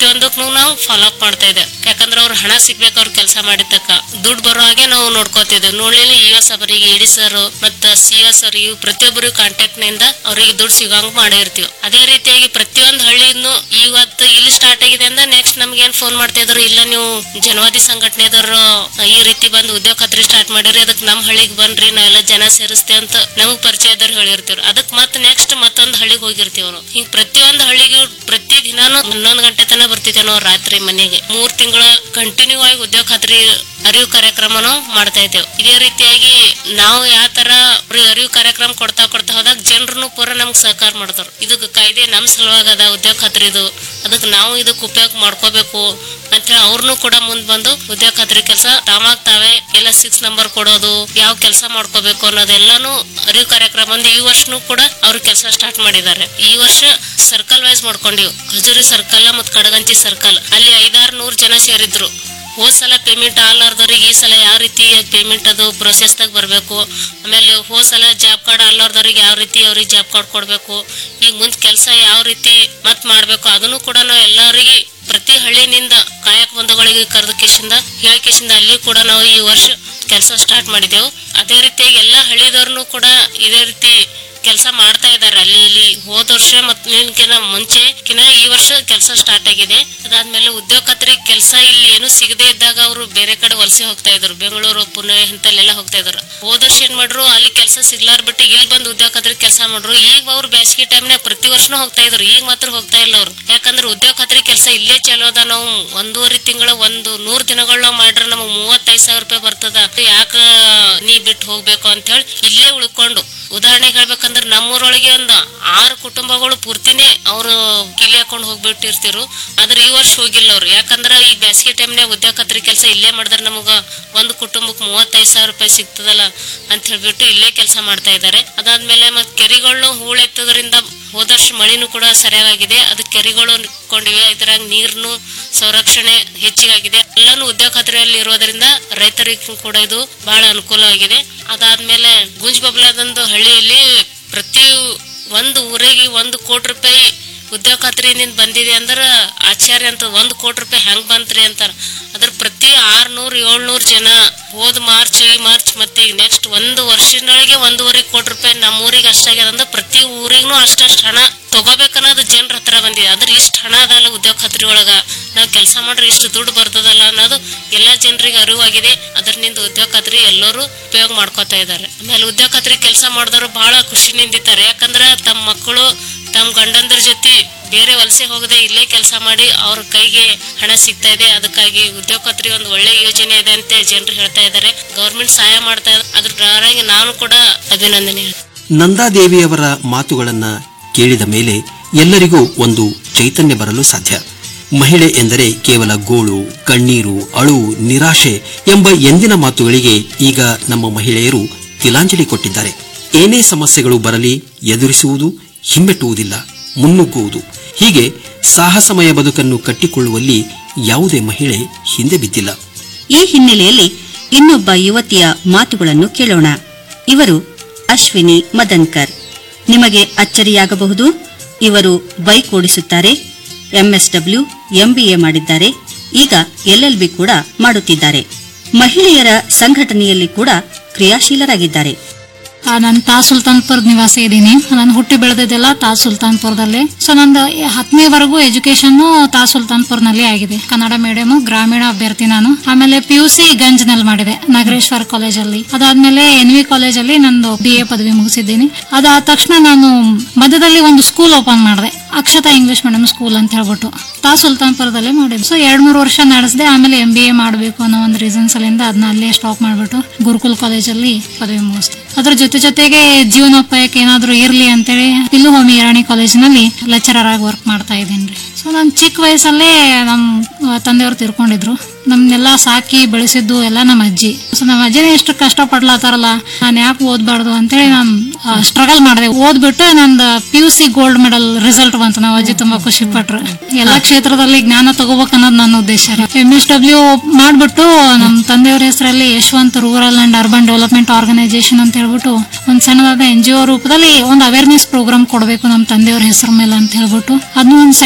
ಪ್ರತಿಯೊಂದಕ್ಕೂ ನಾವು ಫಾಲೋ ಅಪ್ ಮಾಡ್ತಾ ಇದ್ದೇವೆ ಯಾಕಂದ್ರೆ ಅವ್ರು ಹಣ ಸಿಗ್ಬೇಕು ಅವ್ರು ಕೆಲಸ ಮಾಡಿದ್ದಕ್ಕ ದುಡ್ಡು ಬರೋ ಹಾಗೆ ನಾವು ನೋಡ್ಕೋತಿದ್ದೇವೆ ನೋಡ್ಲಿಲ್ಲ ಇ ಎಸ್ ಅವರಿಗೆ ಇಡಿ ಸರ್ ಮತ್ತ ಸಿ ಎಸ್ ಅವ್ರಿಗೆ ಇವ್ ಪ್ರತಿಯೊಬ್ಬರು ಕಾಂಟ್ಯಾಕ್ಟ್ ನಿಂದ ಅವ್ರಿಗೆ ದುಡ್ಡು ಸಿಗೋಂಗ್ ಮಾಡಿರ್ತೀವಿ ಅದೇ ರೀತಿಯಾಗಿ ಪ್ರತಿಯೊಂದು ಹಳ್ಳಿನೂ ಇವತ್ತು ಇಲ್ಲಿ ಸ್ಟಾರ್ಟ್ ಆಗಿದೆ ಅಂದ್ರೆ ನೆಕ್ಸ್ಟ್ ನಮ್ಗೆ ಏನ್ ಫೋನ್ ಮಾಡ್ತಾ ಇದ್ರು ಇಲ್ಲ ನೀವು ಜನವಾದಿ ಸಂಘಟನೆದವರು ಈ ರೀತಿ ಬಂದು ಉದ್ಯೋಗ ಖಾತ್ರಿ ಸ್ಟಾರ್ಟ್ ಮಾಡಿರಿ ಅದಕ್ಕೆ ನಮ್ಮ ಹಳ್ಳಿಗೆ ಬನ್ರಿ ನಾವೆಲ್ಲ ಜನ ಸೇರಿಸ್ತೇವೆ ಅಂತ ನಮಗ್ ಪರಿಚಯದವ್ರು ಹೇಳಿರ್ತೀವಿ ಅದಕ್ಕೆ ಮತ್ತೆ ನೆಕ್ಸ್ಟ್ ಮತ್ತೊಂದು ಹಳ್ಳಿಗೆ ಹೋಗಿರ್ತೀವಿ ನಾವು ಹಿಂಗ್ ಪ್ರತಿಯೊಂದು ಹಳ್ಳಿಗೆ ಪ್ರತಿ ದಿನಾನು ಹನ್ನೊಂದು ಗಂಟೆ ತನಕ ಬರ್ತಿದ್ದೇವೆ ನಾವು ರಾತ್ರಿ ಮನೆಗೆ ಮೂರ್ ತಿಂಗಳ ಕಂಟಿನ್ಯೂ ಆಗಿ ಉದ್ಯೋಗ ಖಾತ್ರಿ ಅರಿವು ಕಾರ್ಯಕ್ರಮನು ಮಾಡ್ತಾ ಇದ್ದೇವೆ ಇದೇ ರೀತಿಯಾಗಿ ನಾವು ಯಾವ ತರ ಅವ್ರಿಗೆ ಅರಿವು ಕಾರ್ಯಕ್ರಮ ಕೊಡ್ತಾ ಕೊಡ್ತಾ ಹೋದಾಗ ಜನರು ಪೂರ ನಮ್ಗೆ ಸಹಕಾರ ಮಾಡ್ತಾರೆ ಇದಕ್ಕೆ ಕಾಯ್ದೆ ನಮ್ ಸಲುವಾಗಿ ಅದ ಉದ್ಯೋಗ ಖಾತ್ರಿದು ಅದಕ್ಕೆ ನಾವು ಇದಕ್ಕೆ ಉಪಯೋಗ ಮಾಡ್ಕೋಬೇಕು ಅಂತೇಳಿ ಅವ್ರನ್ನು ಕೂಡ ಮುಂದ್ ಬಂದು ಉದ್ಯೋಗ ಖಾತ್ರಿ ಕೆಲಸ ತಾಮಾಗ್ ತಾವೇ ಎಲ್ಲ ಸಿಕ್ಸ್ ನಂಬರ್ ಕೊಡೋದು ಯಾವ ಕೆಲಸ ಮಾಡ್ಕೋಬೇಕು ಅನ್ನೋದೆಲ್ಲಾನು ಅರಿವು ಕಾರ್ಯಕ್ರಮ ಒಂದು ಈ ವರ್ಷನೂ ಕೂಡ ಅವ್ರು ಕೆಲಸ ಸ್ಟಾರ್ಟ್ ಮಾಡಿದ್ದಾರೆ ಈ ವರ್ಷ ಸರ್ಕಲ್ ವೈಸ್ ಮಾಡ್ಕೊಂಡಿವ್ ಖಜೂರಿ ಸರ್ಕಲ್ ಮತ್ತು ಕಡಗಂಚಿ ಸರ್ಕಲ್ ಅಲ್ಲಿ ಐದಾರು ನೂರು ಜನ ಸೇರಿದ್ರು ಹೋದ್ ಸಲ ಪೇಮೆಂಟ್ ಆಲ್ಲಾರ್ದವ್ರಿಗೆ ಈ ಸಲ ಯಾವ ರೀತಿ ಪೇಮೆಂಟ್ ಅದು ಪ್ರೊಸೆಸ್ದಾಗ ಬರಬೇಕು ಆಮೇಲೆ ಹೋದ್ ಸಲ ಜಾಬ್ ಕಾರ್ಡ್ ಆಲ್ಲಾರ್ದವ್ರಿಗೆ ಯಾವ ರೀತಿ ಅವ್ರಿಗೆ ಜಾಬ್ ಕಾರ್ಡ್ ಕೊಡಬೇಕು ಈಗ ಮುಂದೆ ಕೆಲಸ ಯಾವ ರೀತಿ ಮತ್ ಮಾಡಬೇಕು ಅದನ್ನು ಕೂಡ ನಾವು ಎಲ್ಲರಿಗೆ ಪ್ರತಿ ಹಳ್ಳಿನಿಂದ ಕಾಯಕ ಬಂಧುಗಳಿಗೆ ಕರೆದ ಕೇಸಿಂದ ಹೇಳಿಕೆಸಿಂದ ಅಲ್ಲಿ ಕೂಡ ನಾವು ಈ ವರ್ಷ ಕೆಲಸ ಸ್ಟಾರ್ಟ್ ಮಾಡಿದೆವು ಅದೇ ರೀತಿಯಾಗಿ ಎಲ್ಲ ಹಳ್ಳಿದವ್ರನ್ನು ಕೂಡ ಇದೇ ರೀತಿ ಕೆಲಸ ಮಾಡ್ತಾ ಇದ್ದಾರೆ ಅಲ್ಲಿ ಇಲ್ಲಿ ಹೋದ ವರ್ಷ ಮತ್ತು ಮುಂಚೆ ಕಿನ ಈ ವರ್ಷ ಕೆಲಸ ಸ್ಟಾರ್ಟ್ ಆಗಿದೆ ಅದಾದ್ಮೇಲೆ ಉದ್ಯೋಗ ಖಾತ್ರಿ ಕೆಲಸ ಇಲ್ಲಿ ಏನು ಸಿಗದೆ ಇದ್ದಾಗ ಅವರು ಬೇರೆ ಕಡೆ ವಲಸೆ ಹೋಗ್ತಾ ಇದ್ರು ಬೆಂಗಳೂರು ಪುಣೆ ಇಂತಲ್ಲೆಲ್ಲ ಹೋಗ್ತಾ ಇದ್ರು ಹೋದ ವರ್ಷ ಏನ್ ಮಾಡ್ರು ಅಲ್ಲಿ ಕೆಲಸ ಸಿಗ್ಲಾರ್ ಬಿಟ್ಟು ಇಲ್ಲಿ ಬಂದು ಉದ್ಯೋಗ ಖಾತ್ರಿ ಕೆಲಸ ಮಾಡ್ರು ಈಗ ಅವ್ರು ಬೇಸಿಗೆ ಟೈಮ್ನಾಗ ಪ್ರತಿ ವರ್ಷನೂ ಹೋಗ್ತಾ ಇದ್ರು ಈಗ ಮಾತ್ರ ಹೋಗ್ತಾ ಇಲ್ಲ ಅವ್ರು ಯಾಕಂದ್ರೆ ಉದ್ಯೋಗ ಖಾತ್ರಿ ಕೆಲಸ ಇಲ್ಲೇ ಚಲೋ ಅದ ನಾವು ಒಂದೂವರೆ ತಿಂಗಳ ಒಂದು ನೂರ್ ದಿನಗಳು ನಾವು ಮಾಡ್ರೆ ನಮಗ್ ಮೂವತ್ತೈದು ಸಾವಿರ ರೂಪಾಯಿ ಬರ್ತದ ಯಾಕ ನೀ ಬಿಟ್ಟು ಹೋಗ್ಬೇಕು ಅಂತ ಹೇಳಿ ಇಲ್ಲೇ ಉಳ್ಕೊಂಡು ಉದಾಹರಣೆಗೆ ಹೇಳ್ಬೇಕಂದ್ರೆ ನಮ್ಮೂರೊಳಗೆ ಒಂದು ಆರು ಕುಟುಂಬಗಳು ಪೂರ್ತಿನೇ ಅವರು ಕಿಲಿ ಹಾಕೊಂಡು ಹೋಗ್ಬಿಟ್ಟಿರ್ತಿರು ಆದ್ರೆ ಈ ವರ್ಷ ಹೋಗಿಲ್ಲ ಅವ್ರು ಯಾಕಂದ್ರ ಈ ಬೇಸಿಗೆ ಟೈಮ್ನಾಗ ಉದ್ಯೋಗ ಖಾತ್ರಿ ಕೆಲಸ ಇಲ್ಲೇ ಮಾಡಿದ್ರೆ ನಮಗ ಒಂದು ಕುಟುಂಬಕ್ಕೆ ಮೂವತ್ತೈದು ಸಾವಿರ ರೂಪಾಯಿ ಸಿಗ್ತದಲ್ಲ ಅಂತ ಹೇಳ್ಬಿಟ್ಟು ಇಲ್ಲೇ ಕೆಲಸ ಮಾಡ್ತಾ ಇದ್ದಾರೆ ಅದಾದ್ಮೇಲೆ ಮತ್ ಕೆರೆಗಳನ್ನು ಹೂಳೆತ್ತದ್ರಿಂದ ಹೋದ ವರ್ಷ ಮಳಿನೂ ಕೂಡ ಸರಿಯಾಗಿದೆ ಅದು ಕೆರೆಗಳು ಕೊಂಡಿವೆ ಇದ್ರಾಗ ನೀರ್ನು ಸಂರಕ್ಷಣೆ ಹೆಚ್ಚಿಗಾಗಿದೆ ಎಲ್ಲಾನು ಉದ್ಯೋಗ ಖಾತ್ರಿಯಲ್ಲಿ ಇರೋದ್ರಿಂದ ರೈತರಿಗೂ ಕೂಡ ಇದು ಬಹಳ ಅನುಕೂಲವಾಗಿದೆ ಅದಾದ್ಮೇಲೆ ಗುಂಜ್ ಬಬ್ಲಾದಂದು ಹಳ್ಳಿಯಲ್ಲಿ ಪ್ರತಿ ಒಂದು ಊರಿಗೆ ಒಂದು ಕೋಟಿ ರೂಪಾಯಿ ಉದ್ಯೋಗ ಖಾತ್ರಿಯಿಂದ ಬಂದಿದೆ ಅಂದ್ರ ಆಶ್ಚರ್ಯ ಅಂತ ಒಂದು ಕೋಟಿ ರೂಪಾಯಿ ಹೆಂಗ್ ಬಂತ್ರಿ ಅಂತಾರ ಅದ್ರ ಪ್ರತಿ ಆರ್ನೂರ್ ಏಳ್ನೂರ್ ಜನ ಹೋದ್ ಮಾರ್ಚ್ ಈ ಮಾರ್ಚ್ ಮತ್ತೆ ಈಗ ನೆಕ್ಸ್ಟ್ ಒಂದು ವರ್ಷದೊಳಗೆ ಒಂದೂವರೆ ಕೋಟಿ ರೂಪಾಯಿ ನಮ್ಮ ಊರಿಗೆ ಅಷ್ಟಾಗ್ಯದ ಅಂದ್ರೆ ಪ್ರತಿ ಊರಿಗೂ ಅಷ್ಟಷ್ಟು ಹಣ ತಗೋಬೇಕನ್ನೋದು ಜನರ ಹತ್ರ ಬಂದಿದೆ ಅಂದ್ರೆ ಇಷ್ಟು ಹಣ ಅದಲ್ಲ ಉದ್ಯೋಗ ಖಾತ್ರಿ ಒಳಗ ನಾವು ಕೆಲಸ ಮಾಡ್ರೆ ಇಷ್ಟು ದುಡ್ಡು ಬರ್ತದಲ್ಲ ಅನ್ನೋದು ಎಲ್ಲಾ ಜನರಿಗೆ ಅರಿವಾಗಿದೆ ಅದರಿಂದ ಉದ್ಯೋಗ ಖಾತ್ರಿ ಎಲ್ಲರೂ ಉಪಯೋಗ ಮಾಡ್ಕೋತಾ ಇದ್ದಾರೆ ಆಮೇಲೆ ಉದ್ಯೋಗ ಖಾತ್ರಿ ಕೆಲಸ ಮಾಡಿದವರು ಬಹಳ ಖುಷಿನಿಂದಿದ್ದಾರೆ ಯಾಕಂದ್ರೆ ತಮ್ಮ ಮಕ್ಕಳು ತಮ್ಮ ಗಂಡಂದ್ರ ಜೊತೆ ಬೇರೆ ವಲಸೆ ಹೋಗದೆ ಇಲ್ಲೇ ಕೆಲಸ ಮಾಡಿ ಅವ್ರ ಕೈಗೆ ಹಣ ಸಿಗ್ತಾ ಇದೆ ಅದಕ್ಕಾಗಿ ಉದ್ಯೋಗ ಖಾತ್ರಿ ಒಂದು ಒಳ್ಳೆ ಯೋಜನೆ ಇದೆ ಅಂತ ಜನರು ಹೇಳ್ತಾ ಇದ್ದಾರೆ ಗೌರ್ಮೆಂಟ್ ಸಹಾಯ ಮಾಡ್ತಾ ಇದೆ ಅದ್ರ ಪ್ರಕಾರವಾಗಿ ನಾನು ಕೂಡ ಅಭಿನಂದನೆ ಹೇಳ್ತೀನಿ. ನಂದಾದೇವಿಯವರ ಮಾತುಗಳನ್ನ ಕೇಳಿದ ಮೇಲೆ ಎಲ್ಲರಿಗೂ ಒಂದು ಚೈತನ್ಯ ಬರಲು ಸಾಧ್ಯ ಮಹಿಳೆ ಎಂದರೆ ಕೇವಲ ಗೋಳು ಕಣ್ಣೀರು ಅಳುವು ನಿರಾಶೆ ಎಂಬ ಎಂದಿನ ಮಾತುಗಳಿಗೆ ಈಗ ನಮ್ಮ ಮಹಿಳೆಯರು ತಿಲಾಂಜಲಿ ಕೊಟ್ಟಿದ್ದಾರೆ ಏನೇ ಸಮಸ್ಯೆಗಳು ಬರಲಿ ಎದುರಿಸುವುದು ಹಿಮ್ಮೆಟ್ಟುವುದಿಲ್ಲ ಮುನ್ನುಗ್ಗುವುದು ಹೀಗೆ ಸಾಹಸಮಯ ಬದುಕನ್ನು ಕಟ್ಟಿಕೊಳ್ಳುವಲ್ಲಿ ಯಾವುದೇ ಮಹಿಳೆ ಹಿಂದೆ ಬಿದ್ದಿಲ್ಲ ಈ ಹಿನ್ನೆಲೆಯಲ್ಲಿ ಇನ್ನೊಬ್ಬ ಯುವತಿಯ ಮಾತುಗಳನ್ನು ಕೇಳೋಣ ಇವರು ಅಶ್ವಿನಿ ಮದನ್ಕರ್ ನಿಮಗೆ ಅಚ್ಚರಿಯಾಗಬಹುದು ಇವರು ಬೈಕ್ ಓಡಿಸುತ್ತಾರೆ ಎಂಎಸ್ಡಬ್ಲ್ಯೂ ಎಂಬಿಎ ಮಾಡಿದ್ದಾರೆ ಈಗ ಎಲ್ಎಲ್ಬಿ ಕೂಡ ಮಾಡುತ್ತಿದ್ದಾರೆ ಮಹಿಳೆಯರ ಸಂಘಟನೆಯಲ್ಲಿ ಕೂಡ ಕ್ರಿಯಾಶೀಲರಾಗಿದ್ದಾರೆ ನಾನು ತಾ ಸುಲ್ತಾನ್ಪುರದ ನಿವಾಸಿ ಇದ್ದೀನಿ ನಾನು ಹುಟ್ಟಿ ಬೆಳೆದಿದ್ದೆಲ್ಲ ತಾ ಸುಲ್ತಾನ್ಪುರದಲ್ಲಿ ಸೊ ನಂದು ಹತ್ತನೇವರೆಗೂ ಎಜುಕೇಶನ್ ತಾ ಸುಲ್ತಾನ್ಪುರ್ನಲ್ಲಿ ಆಗಿದೆ ಕನ್ನಡ ಮೀಡಿಯಂ ಗ್ರಾಮೀಣ ಅಭ್ಯರ್ಥಿ ನಾನು ಆಮೇಲೆ ಪಿ ಯು ಸಿ ಗಂಜ್ನಲ್ಲಿ ಮಾಡಿದೆ ನಗರೇಶ್ವರ ಕಾಲೇಜಲ್ಲಿ ಅದಾದ್ಮೇಲೆ ಎನ್ ವಿ ಕಾಲೇಜಲ್ಲಿ ನಂದು ಬಿ ಎ ಪದವಿ ಮುಗಿಸಿದ್ದೀನಿ ಅದಾದ ತಕ್ಷಣ ನಾನು ಮಧ್ಯದಲ್ಲಿ ಒಂದು ಸ್ಕೂಲ್ ಓಪನ್ ಮಾಡಿದೆ ಅಕ್ಷತಾ ಇಂಗ್ಲಿಷ್ ಮೀಡಿಯಂ ಸ್ಕೂಲ್ ಅಂತ ಹೇಳ್ಬಿಟ್ಟು ತಾ ಸುಲ್ತಾನ್ಪುರದಲ್ಲೇ ಮಾಡಿದ್ದೆ ಸೊ ಎರಡ್ ಮೂರು ವರ್ಷ ನಡೆಸಿದೆ ಆಮೇಲೆ ಎಂ ಬಿ ಎ ಮಾಡಬೇಕು ಅನ್ನೋ ಒಂದು ರೀಸನ್ಸ್ ಅಲ್ಲಿಂದ ಅದನ್ನ ಅಲ್ಲೇ ಸ್ಟಾಪ್ ಮಾಡ್ಬಿಟ್ಟು ಗುರುಕುಲ್ ಕಾಲೇಜಲ್ಲಿ ಪದವಿ ಮುಗಿಸ್ದೆ ಅದ್ರ ಜೊತೆ ಜೊತೆಗೆ ಜೀವನೋಪಾಯಕ್ಕೆ ಏನಾದ್ರು ಇರ್ಲಿ ಅಂತೇಳಿ ಪಿಲ್ಲು ಹೋಮಿ ಇರಾಣಿ ಕಾಲೇಜಿನಲ್ಲಿ ಲೆಕ್ಚರರ್ ಆಗಿ ವರ್ಕ್ ಮಾಡ್ತಾ ಇದ್ದೀನಿ ಸೊ ನಾನು ಚಿಕ್ಕ ವಯಸ್ಸಲ್ಲೇ ನಮ್ಮ ತಂದೆಯವರು ತಿರ್ಕೊಂಡಿದ್ರು ನಮ್ನೆಲ್ಲ ಸಾಕಿ ಬೆಳೆಸಿದ್ದು ಎಲ್ಲ ನಮ್ಮ ಅಜ್ಜಿ ಸೊ ನಮ್ಮ ಅಜ್ಜಿನೇ ಎಷ್ಟು ಕಷ್ಟ ಪಡ್ಲಾತಾರಲ್ಲ ನಾನು ಯಾಕೆ ಓದ್ಬಾರ್ದು ಅಂತೇಳಿ ನಾನು ಸ್ಟ್ರಗಲ್ ಮಾಡಿದೆ ಓದ್ಬಿಟ್ಟು ನಂದು P U C gold medal result ಬಂತು ನಮ್ಮ ಅಜ್ಜಿ ತುಂಬಾ ಖುಷಿ ಪಟ್ರು ಎಲ್ಲಾ ಕ್ಷೇತ್ರದಲ್ಲಿ ಜ್ಞಾನ ತಗೋಬೇಕು ಅನ್ನೋದು ನನ್ನ ಉದ್ದೇಶ ಎಂ ಎಸ್ ಡಬ್ಲ್ಯೂ ಮಾಡ್ಬಿಟ್ಟು ನಮ್ಮ ತಂದೆಯವ್ರ ಹೆಸರಲ್ಲಿ Yashwant rural and urban development organisation ಅಂತ ಹೇಳ್ಬಿಟ್ಟು ಒಂದ್ ಸಣ್ಣದಾದ ಎನ್ ಜಿ ಒ ರೂಪದಲ್ಲಿ ಒಂದು ಅವೇರ್ನೆಸ್ ಪ್ರೋಗ್ರಾಮ್ ಕೊಡಬೇಕು ನಮ್ಮ ತಂದೆಯವ್ರ ಹೆಸರು ಮೇಲೆ ಅಂತ ಹೇಳ್ಬಿಟ್ಟು ಅದನ್ನ ಒಂದು ಸೈಡಿಗೆ ವರ್ಕ್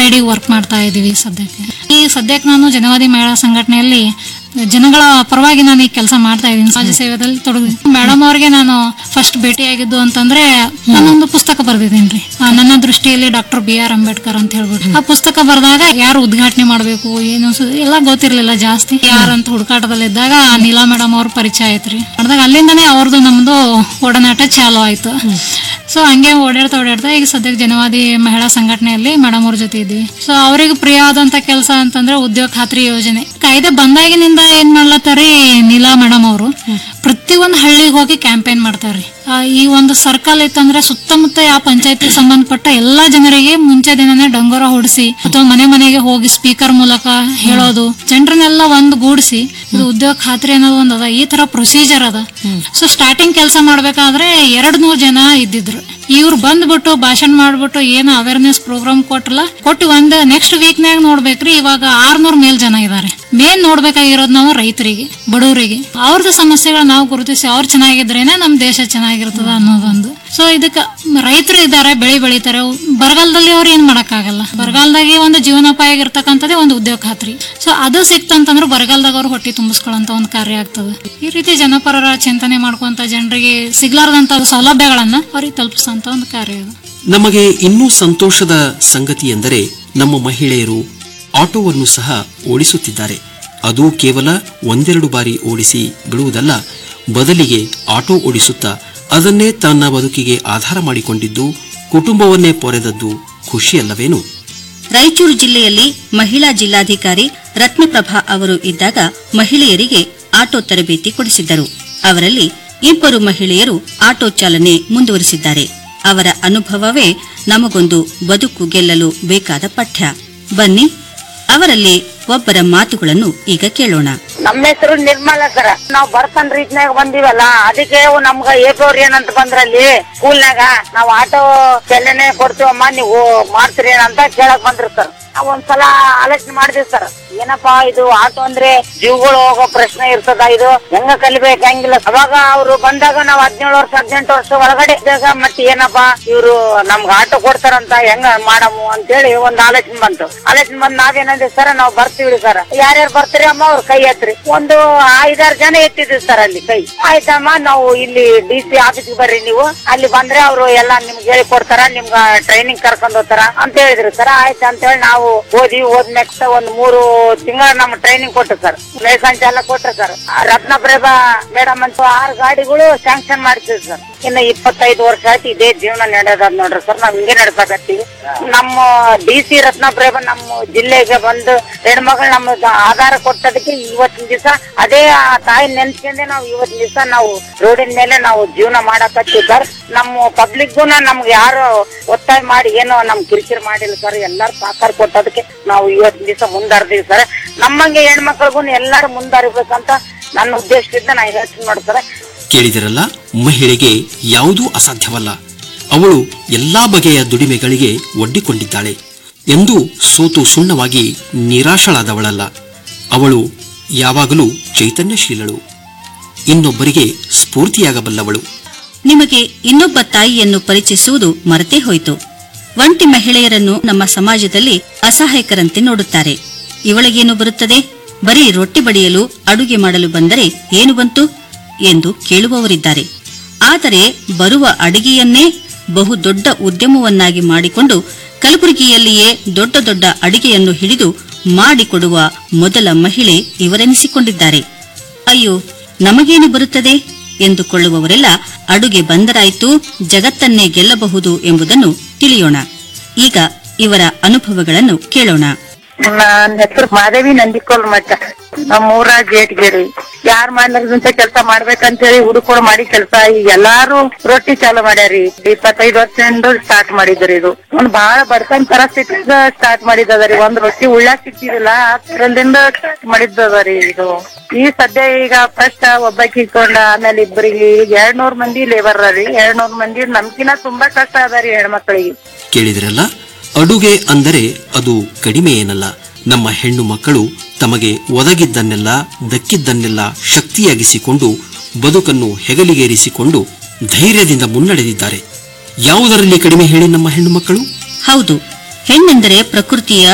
ವರ್ಕ್ ಮಾಡ್ತಾ ಇದ್ದೀವಿ ಸದ್ಯಕ್ಕೆ ಈ ಸದ್ಯಕ್ಕೆ ನಾನು ಜನವಾದಿ ಮಹಿಳಾ ಸಂಘಟನೆಯಲ್ಲಿ ಜನಗಳ ಪರವಾಗಿ ನಾನು ಈ ಕೆಲಸ ಮಾಡ್ತಾ ಇದ್ದೀನಿ ಸಮಾಜ ಸೇವೆದಲ್ಲಿ ತೊಡಗಿ ಮೇಡಮ್ ಅವ್ರಿಗೆ ನಾನು ಫಸ್ಟ್ ಭೇಟಿಯಾಗಿದ್ದು ಅಂತಂದ್ರೆ ನಾನೊಂದು ಪುಸ್ತಕ ಬರೆದಿದ್ದೀನಿ ರೀ ನನ್ನ ದೃಷ್ಟಿಯಲ್ಲಿ ಡಾಕ್ಟರ್ ಬಿ ಆರ್ ಅಂಬೇಡ್ಕರ್ ಅಂತ ಹೇಳ್ಬಿಟ್ಟು ಆ ಪುಸ್ತಕ ಬರೆದಾಗ ಯಾರು ಉದ್ಘಾಟನೆ ಮಾಡಬೇಕು ಏನು ಸು- ಎಲ್ಲ ಗೊತ್ತಿರ್ಲಿಲ್ಲ ಜಾಸ್ತಿ ಯಾರಂತ ಹುಡುಕಾಟದಲ್ಲಿದ್ದಾಗ ಆ ನೀಲಾ ಮೇಡಮ್ ಅವ್ರ ಪರಿಚಯ ಆಯ್ತ್ರಿ ಮಾಡಿದಾಗ ಅಲ್ಲಿಂದನೇ ಅವ್ರದ್ದು ನಮ್ದು ಒಡನಾಟ ಚಾಲು ಆಯ್ತು ಸೊ ಹಂಗೆ ಓಡಾಡ್ತಾ ಓಡಾಡ್ತಾ ಈಗ ಸದ್ಯಕ್ಕೆ ಜನವಾದಿ ಮಹಿಳಾ ಸಂಘಟನೆಯಲ್ಲಿ ಮೇಡಮ್ ಅವ್ರ ಜೊತೆ ಇದ್ವಿ ಸೊ ಅವ್ರಿಗೆ ಪ್ರಿಯ ಆದಂತ ಕೆಲಸ ಅಂತಂದ್ರೆ ಉದ್ಯೋಗ ಖಾತ್ರಿ ಯೋಜನೆ ಕಾಯ್ದೆ ಬಂದಾಗಿನಿಂದ ಏನ್ ಮಾಡ್ಲತ್ತಾರಿ ನೀಲಾ ಮೇಡಮ್ ಅವರು ಪ್ರತಿಯೊಂದು ಹಳ್ಳಿಗೆ ಹೋಗಿ ಕ್ಯಾಂಪೇನ್ ಮಾಡ್ತಾರ್ರಿ ಆ, ಈ ಒಂದು ಸರ್ಕಲ್ ಇತ್ತಂದ್ರೆ ಸುತ್ತಮುತ್ತ ಯಾವ ಪಂಚಾಯತಿ ಸಂಬಂಧಪಟ್ಟ ಎಲ್ಲಾ ಜನರಿಗೆ ಮುಂಚೆ ದಿನನೇ ಡಂಗೋರ ಹೊಡಿಸಿ ಅಥವಾ ಮನೆ ಮನೆಗೆ ಹೋಗಿ ಸ್ಪೀಕರ್ ಮೂಲಕ ಹೇಳೋದು ಜನರನ್ನೆಲ್ಲ ಒಂದು ಗೂಡಿಸಿ ಇದು ಉದ್ಯೋಗ ಖಾತ್ರಿ ಅನ್ನೋದು ಒಂದು ಅದ ಈ ತರ ಪ್ರೊಸೀಜರ್ ಅದ ಸೊ ಸ್ಟಾರ್ಟಿಂಗ್ ಕೆಲಸ ಮಾಡ್ಬೇಕಾದ್ರೆ ಎರಡ್ ನೂರ್ ಜನ ಇದ್ದಿದ್ರು ಇವ್ರು ಬಂದ್ಬಿಟ್ಟು ಭಾಷಣ ಮಾಡ್ಬಿಟ್ಟು ಏನು ಅವೇರ್ನೆಸ್ ಪ್ರೋಗ್ರಾಮ್ ಕೊಟ್ರಲ್ಲ ಕೊಟ್ಟು ಒಂದ್ ನೆಕ್ಸ್ಟ್ ವೀಕ್ನಾಗ ನೋಡ್ಬೇಕ್ರಿ ಇವಾಗ ಆರ್ನೂರ್ ಮೇಲ್ ಜನ ಇದಾರೆ ಮೇನ್ ನೋಡ್ಬೇಕಾಗಿರೋದು ನಾವು ರೈತರಿಗೆ ಬಡವರಿಗೆ ಅವ್ರದ್ದು ಸಮಸ್ಯೆಗಳು ನಾವು ಗುರುತಿಸಿ ಅವ್ರು ಚೆನ್ನಾಗಿದ್ರೇನೆ ನಮ್ ದೇಶ ಚೆನ್ನಾಗಿರ್ತದ ಅನ್ನೋದೊಂದು ಸೊ ಇದಕ್ಕೆ ರೈತರು ಇದ್ದಾರೆ ಬೆಳೆ ಬೆಳಿತಾರೆ ಬರಗಾಲದಲ್ಲಿ ಅವ್ರು ಏನ್ ಮಾಡಕ್ಕಾಗಲ್ಲ ಬರಗಾಲದಾಗೆ ಒಂದು ಜೀವನೋಪಾಯ ಇರ್ತಕ್ಕಂಥದ್ದೇ ಒಂದು ಉದ್ಯೋಗ ಖಾತ್ರಿ ಸೊ ಅದು ಸಿಕ್ತಂತಂದ್ರೆ ಬರಗಾಲದಾಗ ಅವ್ರು ಹೊಟ್ಟೆ ತುಂಬಿಸ್ಕೊಳ್ಳೋಂತ ಒಂದು ಕಾರ್ಯ ಆಗ್ತದೆ ಈ ರೀತಿ ಜನಪರರ ಚಿಂತನೆ ಮಾಡ್ಕೊಂತ ಜನರಿಗೆ ಸಿಗ್ಲಾರ್ದಂತ ಸೌಲಭ್ಯಗಳನ್ನ ಅವ್ರಿಗೆ ತಲುಪಿಸೋಂತ ಒಂದು ಕಾರ್ಯ ಅದು ನಮಗೆ ಇನ್ನೂ ಸಂತೋಷದ ಸಂಗತಿ ಎಂದರೆ ನಮ್ಮ ಮಹಿಳೆಯರು ಆಟೋವನ್ನು ಸಹ ಓಡಿಸುತ್ತಿದ್ದಾರೆ ಅದು ಕೇವಲ ಒಂದೆರಡು ಬಾರಿ ಓಡಿಸಿ ಬಿಡುವುದಲ್ಲ ಬದಲಿಗೆ ಆಟೋ ಓಡಿಸುತ್ತಾ ಅದನ್ನೇ ತನ್ನ ಬದುಕಿಗೆ ಆಧಾರ ಮಾಡಿಕೊಂಡಿದ್ದು ಕುಟುಂಬವನ್ನೇ ಪೊರೆದದ್ದು ಖುಷಿಯಲ್ಲವೇನು ರಾಯಚೂರು ಜಿಲ್ಲೆಯಲ್ಲಿ ಮಹಿಳಾ ಜಿಲ್ಲಾಧಿಕಾರಿ ರತ್ನಪ್ರಭಾ ಅವರು ಇದ್ದಾಗ ಮಹಿಳೆಯರಿಗೆ ಆಟೋ ತರಬೇತಿ ಕೊಡಿಸಿದ್ದರು ಅವರಲ್ಲಿ ಇಬ್ಬರು ಮಹಿಳೆಯರು ಆಟೋ ಚಾಲನೆ ಮುಂದುವರಿಸಿದ್ದಾರೆ ಅವರ ಅನುಭವವೇ ನಮಗೊಂದು ಬದುಕು ಗೆಲ್ಲಲು ಬೇಕಾದ ಪಠ್ಯ ಬನ್ನಿ ಅವರಲ್ಲಿ ಒಬ್ಬರ ಮಾತುಗಳನ್ನು ಈಗ ಕೇಳೋಣ ನಮ್ಮ ಹೆಸರು ನಿರ್ಮಲಾ ಸರ ನಾವ್ ಬರ್ತನ್ ರೀತಿನಾಗ ಬಂದಿವಲ್ಲ ಅದಕ್ಕೆ ನಮ್ಗ ಏಕೋರ್ ಏನಂತ ಬಂದ್ರಲ್ಲಿ ಸ್ಕೂಲ್ನಾಗ ನಾವ್ ಆಟೋ ಚಾಲನೆ ಕೊಡ್ತೀವಮ್ಮ ನೀವು ಮಾಡ್ತೀರಿ ಅಂತ ಕೇಳಕ್ ಬಂದ್ರು ಸರ್ ನಾವ್ ಒಂದ್ಸಲ ಆಲೋಚನೆ ಮಾಡಿದ್ವಿ ಸರ್ ಏನಪ್ಪಾ ಇದು ಆಟೋ ಅಂದ್ರೆ ಜೀವಗಳು ಹೋಗೋ ಪ್ರಶ್ನೆ ಇರ್ತದ ಇದು ಹೆಂಗ ಕಲಿಬೇಕು ಹೆಂಗಿಲ್ಲ ಅವಾಗ ಅವ್ರು ಬಂದಾಗ ನಾವ್ ಹದಿನೇಳು ವರ್ಷ ಹದಿನೆಂಟು ವರ್ಷ ಒಳಗಡೆ ಇದ್ದಾಗ ಮತ್ತೆ ಏನಪ್ಪಾ ಇವ್ರು ನಮ್ಗ ಆಟೋ ಕೊಡ್ತಾರಂತ ಹೆಂಗ ಮಾಡಮು ಅಂತೇಳಿ ಒಂದ್ ಆಲೋಚನೆ ಬಂತು ಆಲೋಚನೆ ಬಂದ್ ನಾವೇನಂದ್ವಿ ಸರ್ ನಾವ್ ಬರ್ತೀವಿ ಸರ್ ಯಾರ್ಯಾರು ಬರ್ತೀರಿ ಅಮ್ಮ ಅವ್ರ ಕೈ ಎತ್ರಿ ಒಂದು ಐದಾರು ಜನ ಎತ್ತಿದ್ವಿ ಸರ್ ಅಲ್ಲಿ ಕೈ ಆಯ್ತಮ್ಮ ನಾವು ಇಲ್ಲಿ ಡಿ ಸಿ ಆಫೀಸ್ಗೆ ಬರ್ರಿ ನೀವು ಅಲ್ಲಿ ಬಂದ್ರೆ ಅವರು ಎಲ್ಲಾ ನಿಮ್ಗೆ ಹೇಳಿ ಕೊಡ್ತಾರ ನಿಮ್ಗ ಟ್ರೈನಿಂಗ್ ಕರ್ಕೊಂಡ್ ಹೋಗ್ತಾರ ಅಂತ ಹೇಳಿದ್ರು ಸರ್ ಆಯ್ತು ಅಂತ ಹೇಳಿ ನಾವು ಓದಿ ಓದ್ ನೆಕ್ಸ್ಟ್ ಒಂದ್ ಮೂರು ತಿಂಗಳ ನಮ್ ಟ್ರೈನಿಂಗ್ ಕೊಟ್ರು ಸರ್ ಲೈಸೆನ್ಸ್ ಎಲ್ಲ ಕೊಟ್ರು ಸರ್ ರತ್ನಪ್ರಭಾ ಮೇಡಮ್ ಅಂತ ಆರು ಗಾಡಿಗಳು ಸ್ಯಾಂಕ್ಷನ್ ಮಾಡ್ತೀವಿ ಸರ್ ಇನ್ನು ಇಪ್ಪತ್ತೈದು ವರ್ಷ ಆಯ್ತು ಇದೇ ಜೀವನ ನಡೆಯೋದ್ ನೋಡ್ರಿ ಸರ್ ನಾವ್ ಹಿಂಗೆ ನಡ್ಸಕತ್ತೀವಿ ನಮ್ಮ ಡಿ ಸಿ ರತ್ನಪ್ರಭಾ ನಮ್ಮ ಜಿಲ್ಲೆಗೆ ಬಂದು ಹೆಣ್ಮಗಳು ನಮ್ಮ ಆಧಾರ ಕೊಟ್ಟದಕ್ಕೆ ಇವತ್ತಿನ ದಿವಸ ಅದೇ ಆ ತಾಯಿ ನೆನ್ಸ್ಕೊಂಡೆ ನಾವು ಇವತ್ತಿನ ದಿವಸ ನಾವು ರೋಡಿನ ಮೇಲೆ ನಾವು ಜೀವನ ಮಾಡಕತ್ತೀವಿ ಸರ್ ನಮ್ಮ ಪಬ್ಲಿಕ್ಗೂ ನಮ್ಗೆ ಯಾರು ಒತ್ತಾಯ ಮಾಡಿ ಏನೋ ನಮ್ ಕಿರಿಕಿರಿ ಮಾಡಿಲ್ಲ ಸರ್ ಎಲ್ಲಾರು ಸಹಕಾರ ಕೊಟ್ಟದಕ್ಕೆ ನಾವು ಇವತ್ತಿನ ದಿವಸ ಮುಂದಾರ್ದೀವಿ ಸರ್ ನಮ್ಮಂಗೆ ಹೆಣ್ಮಕ್ಳಿಗೂ ಎಲ್ಲಾರು ಮುಂದಾರಿಬೇಕಂತ ನನ್ನ ಉದ್ದೇಶದಿಂದ ನಾ ಹೇಳ್ತೀನಿ ನೋಡಿ ಸರ್ ಕೇಳಿದಿರಲ್ಲ ಮಹಿಳೆಗೆ ಯಾವುದೂ ಅಸಾಧ್ಯವಲ್ಲ ಅವಳು ಎಲ್ಲಾ ಬಗೆಯ ದುಡಿಮೆಗಳಿಗೆ ಒಡ್ಡಿಕೊಂಡಿದ್ದಾಳೆ ಎಂದು ಸೋತು ಸುಣ್ಣವಾಗಿ ನಿರಾಶಳಾದವಳಲ್ಲ ಅವಳು ಯಾವಾಗಲೂ ಚೈತನ್ಯಶೀಲಳು ಇನ್ನೊಬ್ಬರಿಗೆ ಸ್ಫೂರ್ತಿಯಾಗಬಲ್ಲವಳು ನಿಮಗೆ ಇನ್ನೊಬ್ಬ ತಾಯಿಯನ್ನು ಪರಿಚಯಿಸುವುದು ಮರೆತೇ ಹೋಯಿತು ಒಂಟಿ ಮಹಿಳೆಯರನ್ನು ನಮ್ಮ ಸಮಾಜದಲ್ಲಿ ಅಸಹಾಯಕರಂತೆ ನೋಡುತ್ತಾರೆ ಇವಳಿಗೇನು ಬರುತ್ತದೆ ಬರೀ ರೊಟ್ಟಿ ಬಡಿಯಲು ಅಡುಗೆ ಮಾಡಲು ಬಂದರೆ ಏನು ಬಂತು ಎಂದು ಕೇಳುವವರಿದ್ದಾರೆ ಆದರೆ ಬರುವ ಅಡಿಗೆಯನ್ನೇ ಬಹು ದೊಡ್ಡ ಉದ್ಯಮವನ್ನಾಗಿ ಮಾಡಿಕೊಂಡು ಕಲಬುರಗಿಯಲ್ಲಿಯೇ ದೊಡ್ಡ ದೊಡ್ಡ ಅಡಿಗೆಯನ್ನು ಹಿಡಿದು ಮಾಡಿಕೊಡುವ ಮೊದಲ ಮಹಿಳೆ ಇವರೆನಿಸಿಕೊಂಡಿದ್ದಾರೆ ಅಯ್ಯೋ ನಮಗೇನು ಬರುತ್ತದೆ ಎಂದುಕೊಳ್ಳುವವರೆಲ್ಲ ಅಡುಗೆ ಬಂದರಾಯ್ತು ಜಗತ್ತನ್ನೇ ಗೆಲ್ಲಬಹುದು ಎಂಬುದನ್ನು ತಿಳಿಯೋಣ ಈಗ ಇವರ ಅನುಭವಗಳನ್ನು ಕೇಳೋಣ ನನ್ನ ಹೆಸರು ಮಾದೇವಿ ನಂದಿಕೋಲ್ ಮಠ ನಮ್ಮ ಊರ ಗೇಟ್ಗೇರಿ ಯಾರ್ ಮಾಡ್ಲಾರ್ದಂತ ಕೆಲಸ ಮಾಡ್ಬೇಕಂತ ಹೇಳಿ ಹುಡುಕೋಡ್ ಮಾಡಿ ಕೆಲಸ ಈಗ ಎಲ್ಲಾರು ರೊಟ್ಟಿ ಚಾಲು ಮಾಡ್ಯಾರಿ ಇಪ್ಪತ್ತೈದು ವರ್ಷದಿಂದ ಸ್ಟಾರ್ಟ್ ಮಾಡಿದ್ರಿ ಇದು ಒಂದ್ ಬಹಳ ಬಡತನ ಪರಿಸ್ಥಿತಿಯಿಂದ ಸ್ಟಾರ್ಟ್ ಮಾಡಿದ್ದರಿ ಒಂದ್ ರೊಟ್ಟಿ ಉಳ್ಳಾಕ್ ಸಿಕ್ತಿದಿಲ್ಲ ಅದ್ರದಿಂದ ಸ್ಟಾರ್ಟ್ ಮಾಡಿದ್ದದರಿ ಇದು ಈ ಸದ್ಯ ಈಗ ಫಸ್ಟ್ ಒಬ್ಬಾಕಿ ಇಟ್ಕೊಂಡ ಆಮೇಲೆ ಇಬ್ಬರಿಗೆ ಈಗ ಎರಡ್ ನೂರ್ ಮಂದಿ ಲೇಬರ್ ರೀ ಎರಡ್ ನೂರ್ ಮಂದಿ ನಮ್ಕಿನ ತುಂಬಾ ಕಷ್ಟ ಅದರಿ ಹೆಣ್ಮಕ್ಳಿಗೆ ಕೇಳಿದಿರಲ್ಲ ಅಡುಗೆ ಅಂದರೆ ಅದು ಕಡಿಮೆ ಏನಲ್ಲ ನಮ್ಮ ಹೆಣ್ಣು ಮಕ್ಕಳು ತಮಗೆ ಒದಗಿದ್ದನ್ನೆಲ್ಲ ದಕ್ಕಿದ್ದನ್ನೆಲ್ಲ ಶಕ್ತಿಯಾಗಿಸಿಕೊಂಡು ಬದುಕನ್ನು ಹೆಗಲಿಗೇರಿಸಿಕೊಂಡು ಧೈರ್ಯದಿಂದ ಮುನ್ನಡೆದಿದ್ದಾರೆ ಯಾವುದರಲ್ಲಿ ಕಡಿಮೆ ಹೇಳಿ ನಮ್ಮ ಹೆಣ್ಣು ಮಕ್ಕಳು ಹೌದು ಹೆಣ್ಣೆಂದರೆ ಪ್ರಕೃತಿಯ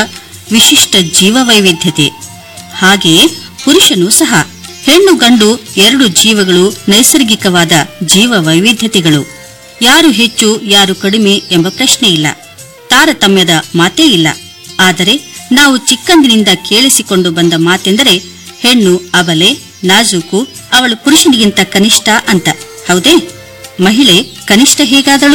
ವಿಶಿಷ್ಟ ಜೀವ ವೈವಿಧ್ಯತೆ ಹಾಗೆಯೇ ಪುರುಷನು ಸಹ ಹೆಣ್ಣು ಗಂಡು ಎರಡು ಜೀವಗಳು ನೈಸರ್ಗಿಕವಾದ ಜೀವ ವೈವಿಧ್ಯತೆಗಳು ಯಾರು ಹೆಚ್ಚು ಯಾರು ಕಡಿಮೆ ಎಂಬ ಪ್ರಶ್ನೆ ಇಲ್ಲ ತಾರತಮ್ಯದ ಮಾತೇ ಇಲ್ಲ ಆದರೆ ನಾವು ಚಿಕ್ಕಂದಿನಿಂದ ಕೇಳಿಸಿಕೊಂಡು ಬಂದ ಮಾತೆಂದರೆ ಹೆಣ್ಣು ಅಬಲೆ ನಾಜೂಕು ಅವಳು ಪುರುಷನಿಗಿಂತ ಕನಿಷ್ಠ ಅಂತ ಹೌದೇ ಮಹಿಳೆ ಕನಿಷ್ಠ ಹೇಗಾದಳು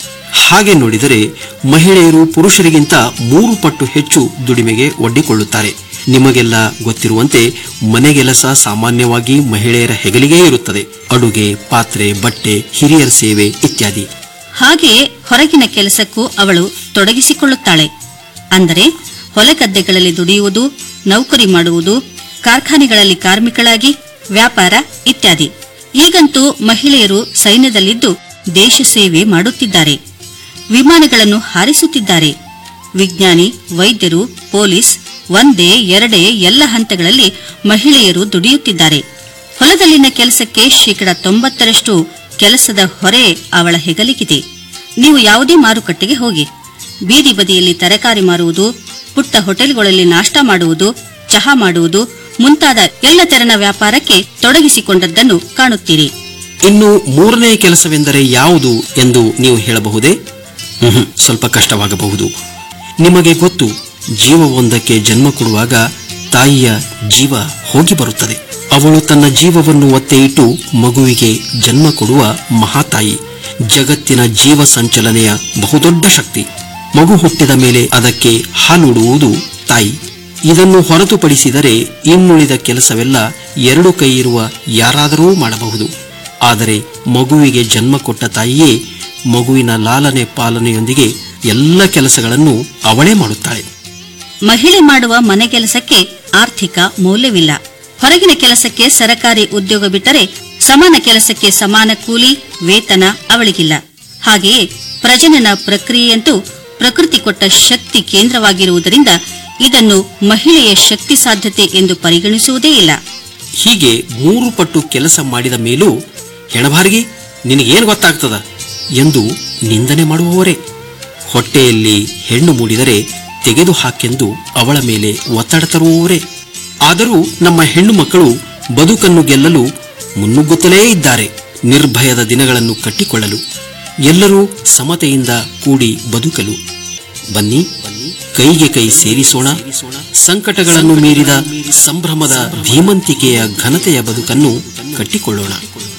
ಹಾಗೆ ನೋಡಿದರೆ ಮಹಿಳೆಯರು ಪುರುಷರಿಗಿಂತ ಮೂರು ಪಟ್ಟು ಹೆಚ್ಚು ದುಡಿಮೆಗೆ ಒಡ್ಡಿಕೊಳ್ಳುತ್ತಾರೆ ನಿಮಗೆಲ್ಲ ಗೊತ್ತಿರುವಂತೆ ಮನೆಗೆಲಸ ಸಾಮಾನ್ಯವಾಗಿ ಮಹಿಳೆಯರ ಹೆಗಲಿಗೆ ಇರುತ್ತದೆ ಅಡುಗೆ ಪಾತ್ರೆ ಬಟ್ಟೆ ಹಿರಿಯರ ಸೇವೆ ಇತ್ಯಾದಿ ಹಾಗೆಯೇ ಹೊರಗಿನ ಕೆಲಸಕ್ಕೂ ಅವಳು ತೊಡಗಿಸಿಕೊಳ್ಳುತ್ತಾಳೆ ಅಂದರೆ ಹೊಲಗದ್ದೆಗಳಲ್ಲಿ ದುಡಿಯುವುದು ನೌಕರಿ ಮಾಡುವುದು ಕಾರ್ಖಾನೆಗಳಲ್ಲಿ ಕಾರ್ಮಿಕಳಾಗಿ ವ್ಯಾಪಾರ ಇತ್ಯಾದಿ ಈಗಂತೂ ಮಹಿಳೆಯರು ಸೈನ್ಯದಲ್ಲಿದ್ದು ದೇಶ ಸೇವೆ ಮಾಡುತ್ತಿದ್ದಾರೆ ವಿಮಾನಗಳನ್ನು ಹಾರಿಸುತ್ತಿದ್ದಾರೆ ವಿಜ್ಞಾನಿ ವೈದ್ಯರು ಪೊಲೀಸ್ ಒಂದೇ ಎರಡೇ ಎಲ್ಲ ಹಂತಗಳಲ್ಲಿ ಮಹಿಳೆಯರು ದುಡಿಯುತ್ತಿದ್ದಾರೆ ಹೊಲದಲ್ಲಿನ ಕೆಲಸಕ್ಕೆ ಶೇಕಡ ತೊಂಬತ್ತರಷ್ಟು ಕೆಲಸದ ಹೊರೆ ಅವಳ ಹೆಗಲಿಗಿದೆ ನೀವು ಯಾವುದೇ ಮಾರುಕಟ್ಟೆಗೆ ಹೋಗಿ ಬೀದಿ ಬದಿಯಲ್ಲಿ ತರಕಾರಿ ಮಾರುವುದು ಪುಟ್ಟ ಹೋಟೆಲ್ಗಳಲ್ಲಿ ನಾಷ್ಟ ಮಾಡುವುದು ಚಹಾ ಮಾಡುವುದು ಮುಂತಾದ ಎಲ್ಲ ತೆರನ ವ್ಯಾಪಾರಕ್ಕೆ ತೊಡಗಿಸಿಕೊಂಡದ್ದನ್ನು ಕಾಣುತ್ತೀರಿ ಇನ್ನು ಮೂರನೇ ಕೆಲಸವೆಂದರೆ ಯಾವುದು ಎಂದು ನೀವು ಹೇಳಬಹುದೇ ಹ್ಮ್, ಸ್ವಲ್ಪ ಕಷ್ಟವಾಗಬಹುದು ನಿಮಗೆ ಗೊತ್ತು ಜೀವವೊಂದಕ್ಕೆ ಜನ್ಮ ಕೊಡುವಾಗ ತಾಯಿಯ ಜೀವ ಹೋಗಿ ಬರುತ್ತದೆ ಅವಳು ತನ್ನ ಜೀವವನ್ನು ಒತ್ತೆ ಇಟ್ಟು ಮಗುವಿಗೆ ಜನ್ಮ ಕೊಡುವ ಮಹಾತಾಯಿ ಜಗತ್ತಿನ ಜೀವ ಸಂಚಲನೆಯ ಬಹುದೊಡ್ಡ ಶಕ್ತಿ ಮಗು ಹುಟ್ಟಿದ ಮೇಲೆ ಅದಕ್ಕೆ ಹಾಲುಡುವುದು ತಾಯಿ ಇದನ್ನು ಹೊರತುಪಡಿಸಿದರೆ ಇನ್ನುಳಿದ ಕೆಲಸವೆಲ್ಲ ಎರಡು ಕೈ ಇರುವ ಯಾರಾದರೂ ಮಾಡಬಹುದು ಆದರೆ ಮಗುವಿಗೆ ಜನ್ಮ ಕೊಟ್ಟ ತಾಯಿಯೇ ಮಗುವಿನ ಲಾಲನೆ ಪಾಲನೆಯೊಂದಿಗೆ ಎಲ್ಲ ಕೆಲಸಗಳನ್ನು ಅವಳೇ ಮಾಡುತ್ತಾಳೆ ಮಹಿಳೆ ಮಾಡುವ ಮನೆ ಕೆಲಸಕ್ಕೆ ಆರ್ಥಿಕ ಮೌಲ್ಯವಿಲ್ಲ ಹೊರಗಿನ ಕೆಲಸಕ್ಕೆ ಸರಕಾರಿ ಉದ್ಯೋಗ ಬಿಟ್ಟರೆ ಸಮಾನ ಕೆಲಸಕ್ಕೆ ಸಮಾನ ಕೂಲಿ ವೇತನ ಅವಳಿಗಿಲ್ಲ ಹಾಗೆಯೇ ಪ್ರಜನನ ಪ್ರಕ್ರಿಯೆಯಂತೂ ಪ್ರಕೃತಿ ಕೊಟ್ಟ ಶಕ್ತಿ ಕೇಂದ್ರವಾಗಿರುವುದರಿಂದ ಇದನ್ನು ಮಹಿಳೆಯ ಶಕ್ತಿ ಸಾಧ್ಯತೆ ಎಂದು ಪರಿಗಣಿಸುವುದೇ ಇಲ್ಲ ಹೀಗೆ ಮೂರು ಪಟ್ಟು ಕೆಲಸ ಮಾಡಿದ ಮೇಲೂ ಹೆಣಬಾರಿಗೆ ನಿನಗೇನು ಗೊತ್ತಾಗ್ತದ ಎಂದು ನಿಂದನೆ ಮಾಡುವವರೇ ಹೊಟ್ಟೆಯಲ್ಲಿ ಹೆಣ್ಣು ಮೂಡಿದರೆ ತೆಗೆದು ಹಾಕೆಂದು ಅವಳ ಮೇಲೆ ಒತ್ತಡ ತರುವವರೇ ಆದರೂ ನಮ್ಮ ಹೆಣ್ಣು ಮಕ್ಕಳು ಬದುಕನ್ನು ಗೆಲ್ಲಲು ಮುನ್ನುಗ್ಗುತ್ತಲೇ ಇದ್ದಾರೆ ನಿರ್ಭಯದ ದಿನಗಳನ್ನು ಕಟ್ಟಿಕೊಳ್ಳಲು ಎಲ್ಲರೂ ಸಮತೆಯಿಂದ ಕೂಡಿ ಬದುಕಲು ಬನ್ನಿ ಕೈಗೆ ಕೈ ಸೇರಿಸೋಣ ಸಂಕಟಗಳನ್ನು ಮೀರಿದ ಸಂಭ್ರಮದ ಧೀಮಂತಿಕೆಯ ಘನತೆಯ ಬದುಕನ್ನು ಕಟ್ಟಿಕೊಳ್ಳೋಣ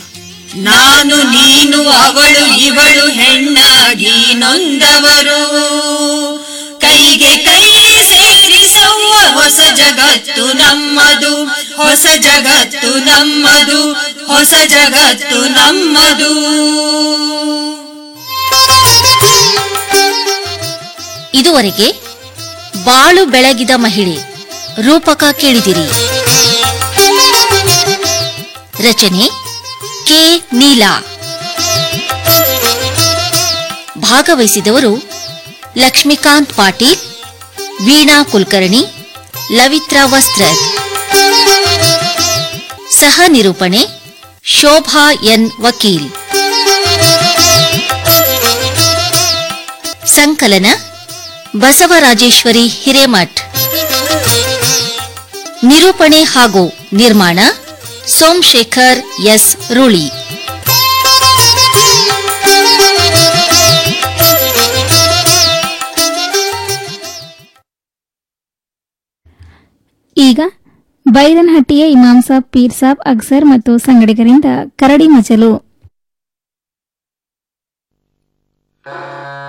ನಾನು ನೀನು ಅವಳು ಇವಳು ಹೆಣ್ಣಾಗಿ ನೊಂದವರು ಕೈಗೆ ಕೈ ಸೇರಿಸುವ ಹೊಸ ಜಗತ್ತು ನಮ್ಮದು ಹೊಸ ಜಗತ್ತು ನಮ್ಮದು ಹೊಸ ಜಗತ್ತು ನಮ್ಮದು ಇದುವರೆಗೆ ಬಾಳು ಬೆಳಗಿದ ಮಹಿಳೆ ರೂಪಕ ಕೇಳಿದಿರಿ ರಚನೆ ಕೆ ನೀಲಾ ಭಾಗವಹಿಸಿದವರು ಲಕ್ಷ್ಮೀಕಾಂತ್ ಪಾಟೀಲ್ ವೀಣಾ ಕುಲಕರ್ಣಿ ಲವಿತ್ರಾ ವಸ್ತ್ರದ್ ಸಹ ನಿರೂಪಣೆ ಶೋಭಾ ಎನ್ ವಕೀಲ್ ಸಂಕಲನ ಬಸವರಾಜೇಶ್ವರಿ ಹಿರೇಮಠ್ ನಿರೂಪಣೆ ಹಾಗೂ ನಿರ್ಮಾಣ ಸೋಮಶೇಖರ್ ಎಸ್ ರೂಳಿ ಈಗ ಬೈರನ್ಹಟ್ಟಿಯ ಇಮಾಮ್ ಸಾಬ್ ಪೀರ್ ಸಾಬ್ ಅಗ್ಸರ್ ಮತ್ತು ಸಂಗಡಿಗರಿಂದ ಕರಡಿ ಮಜಲು ಆ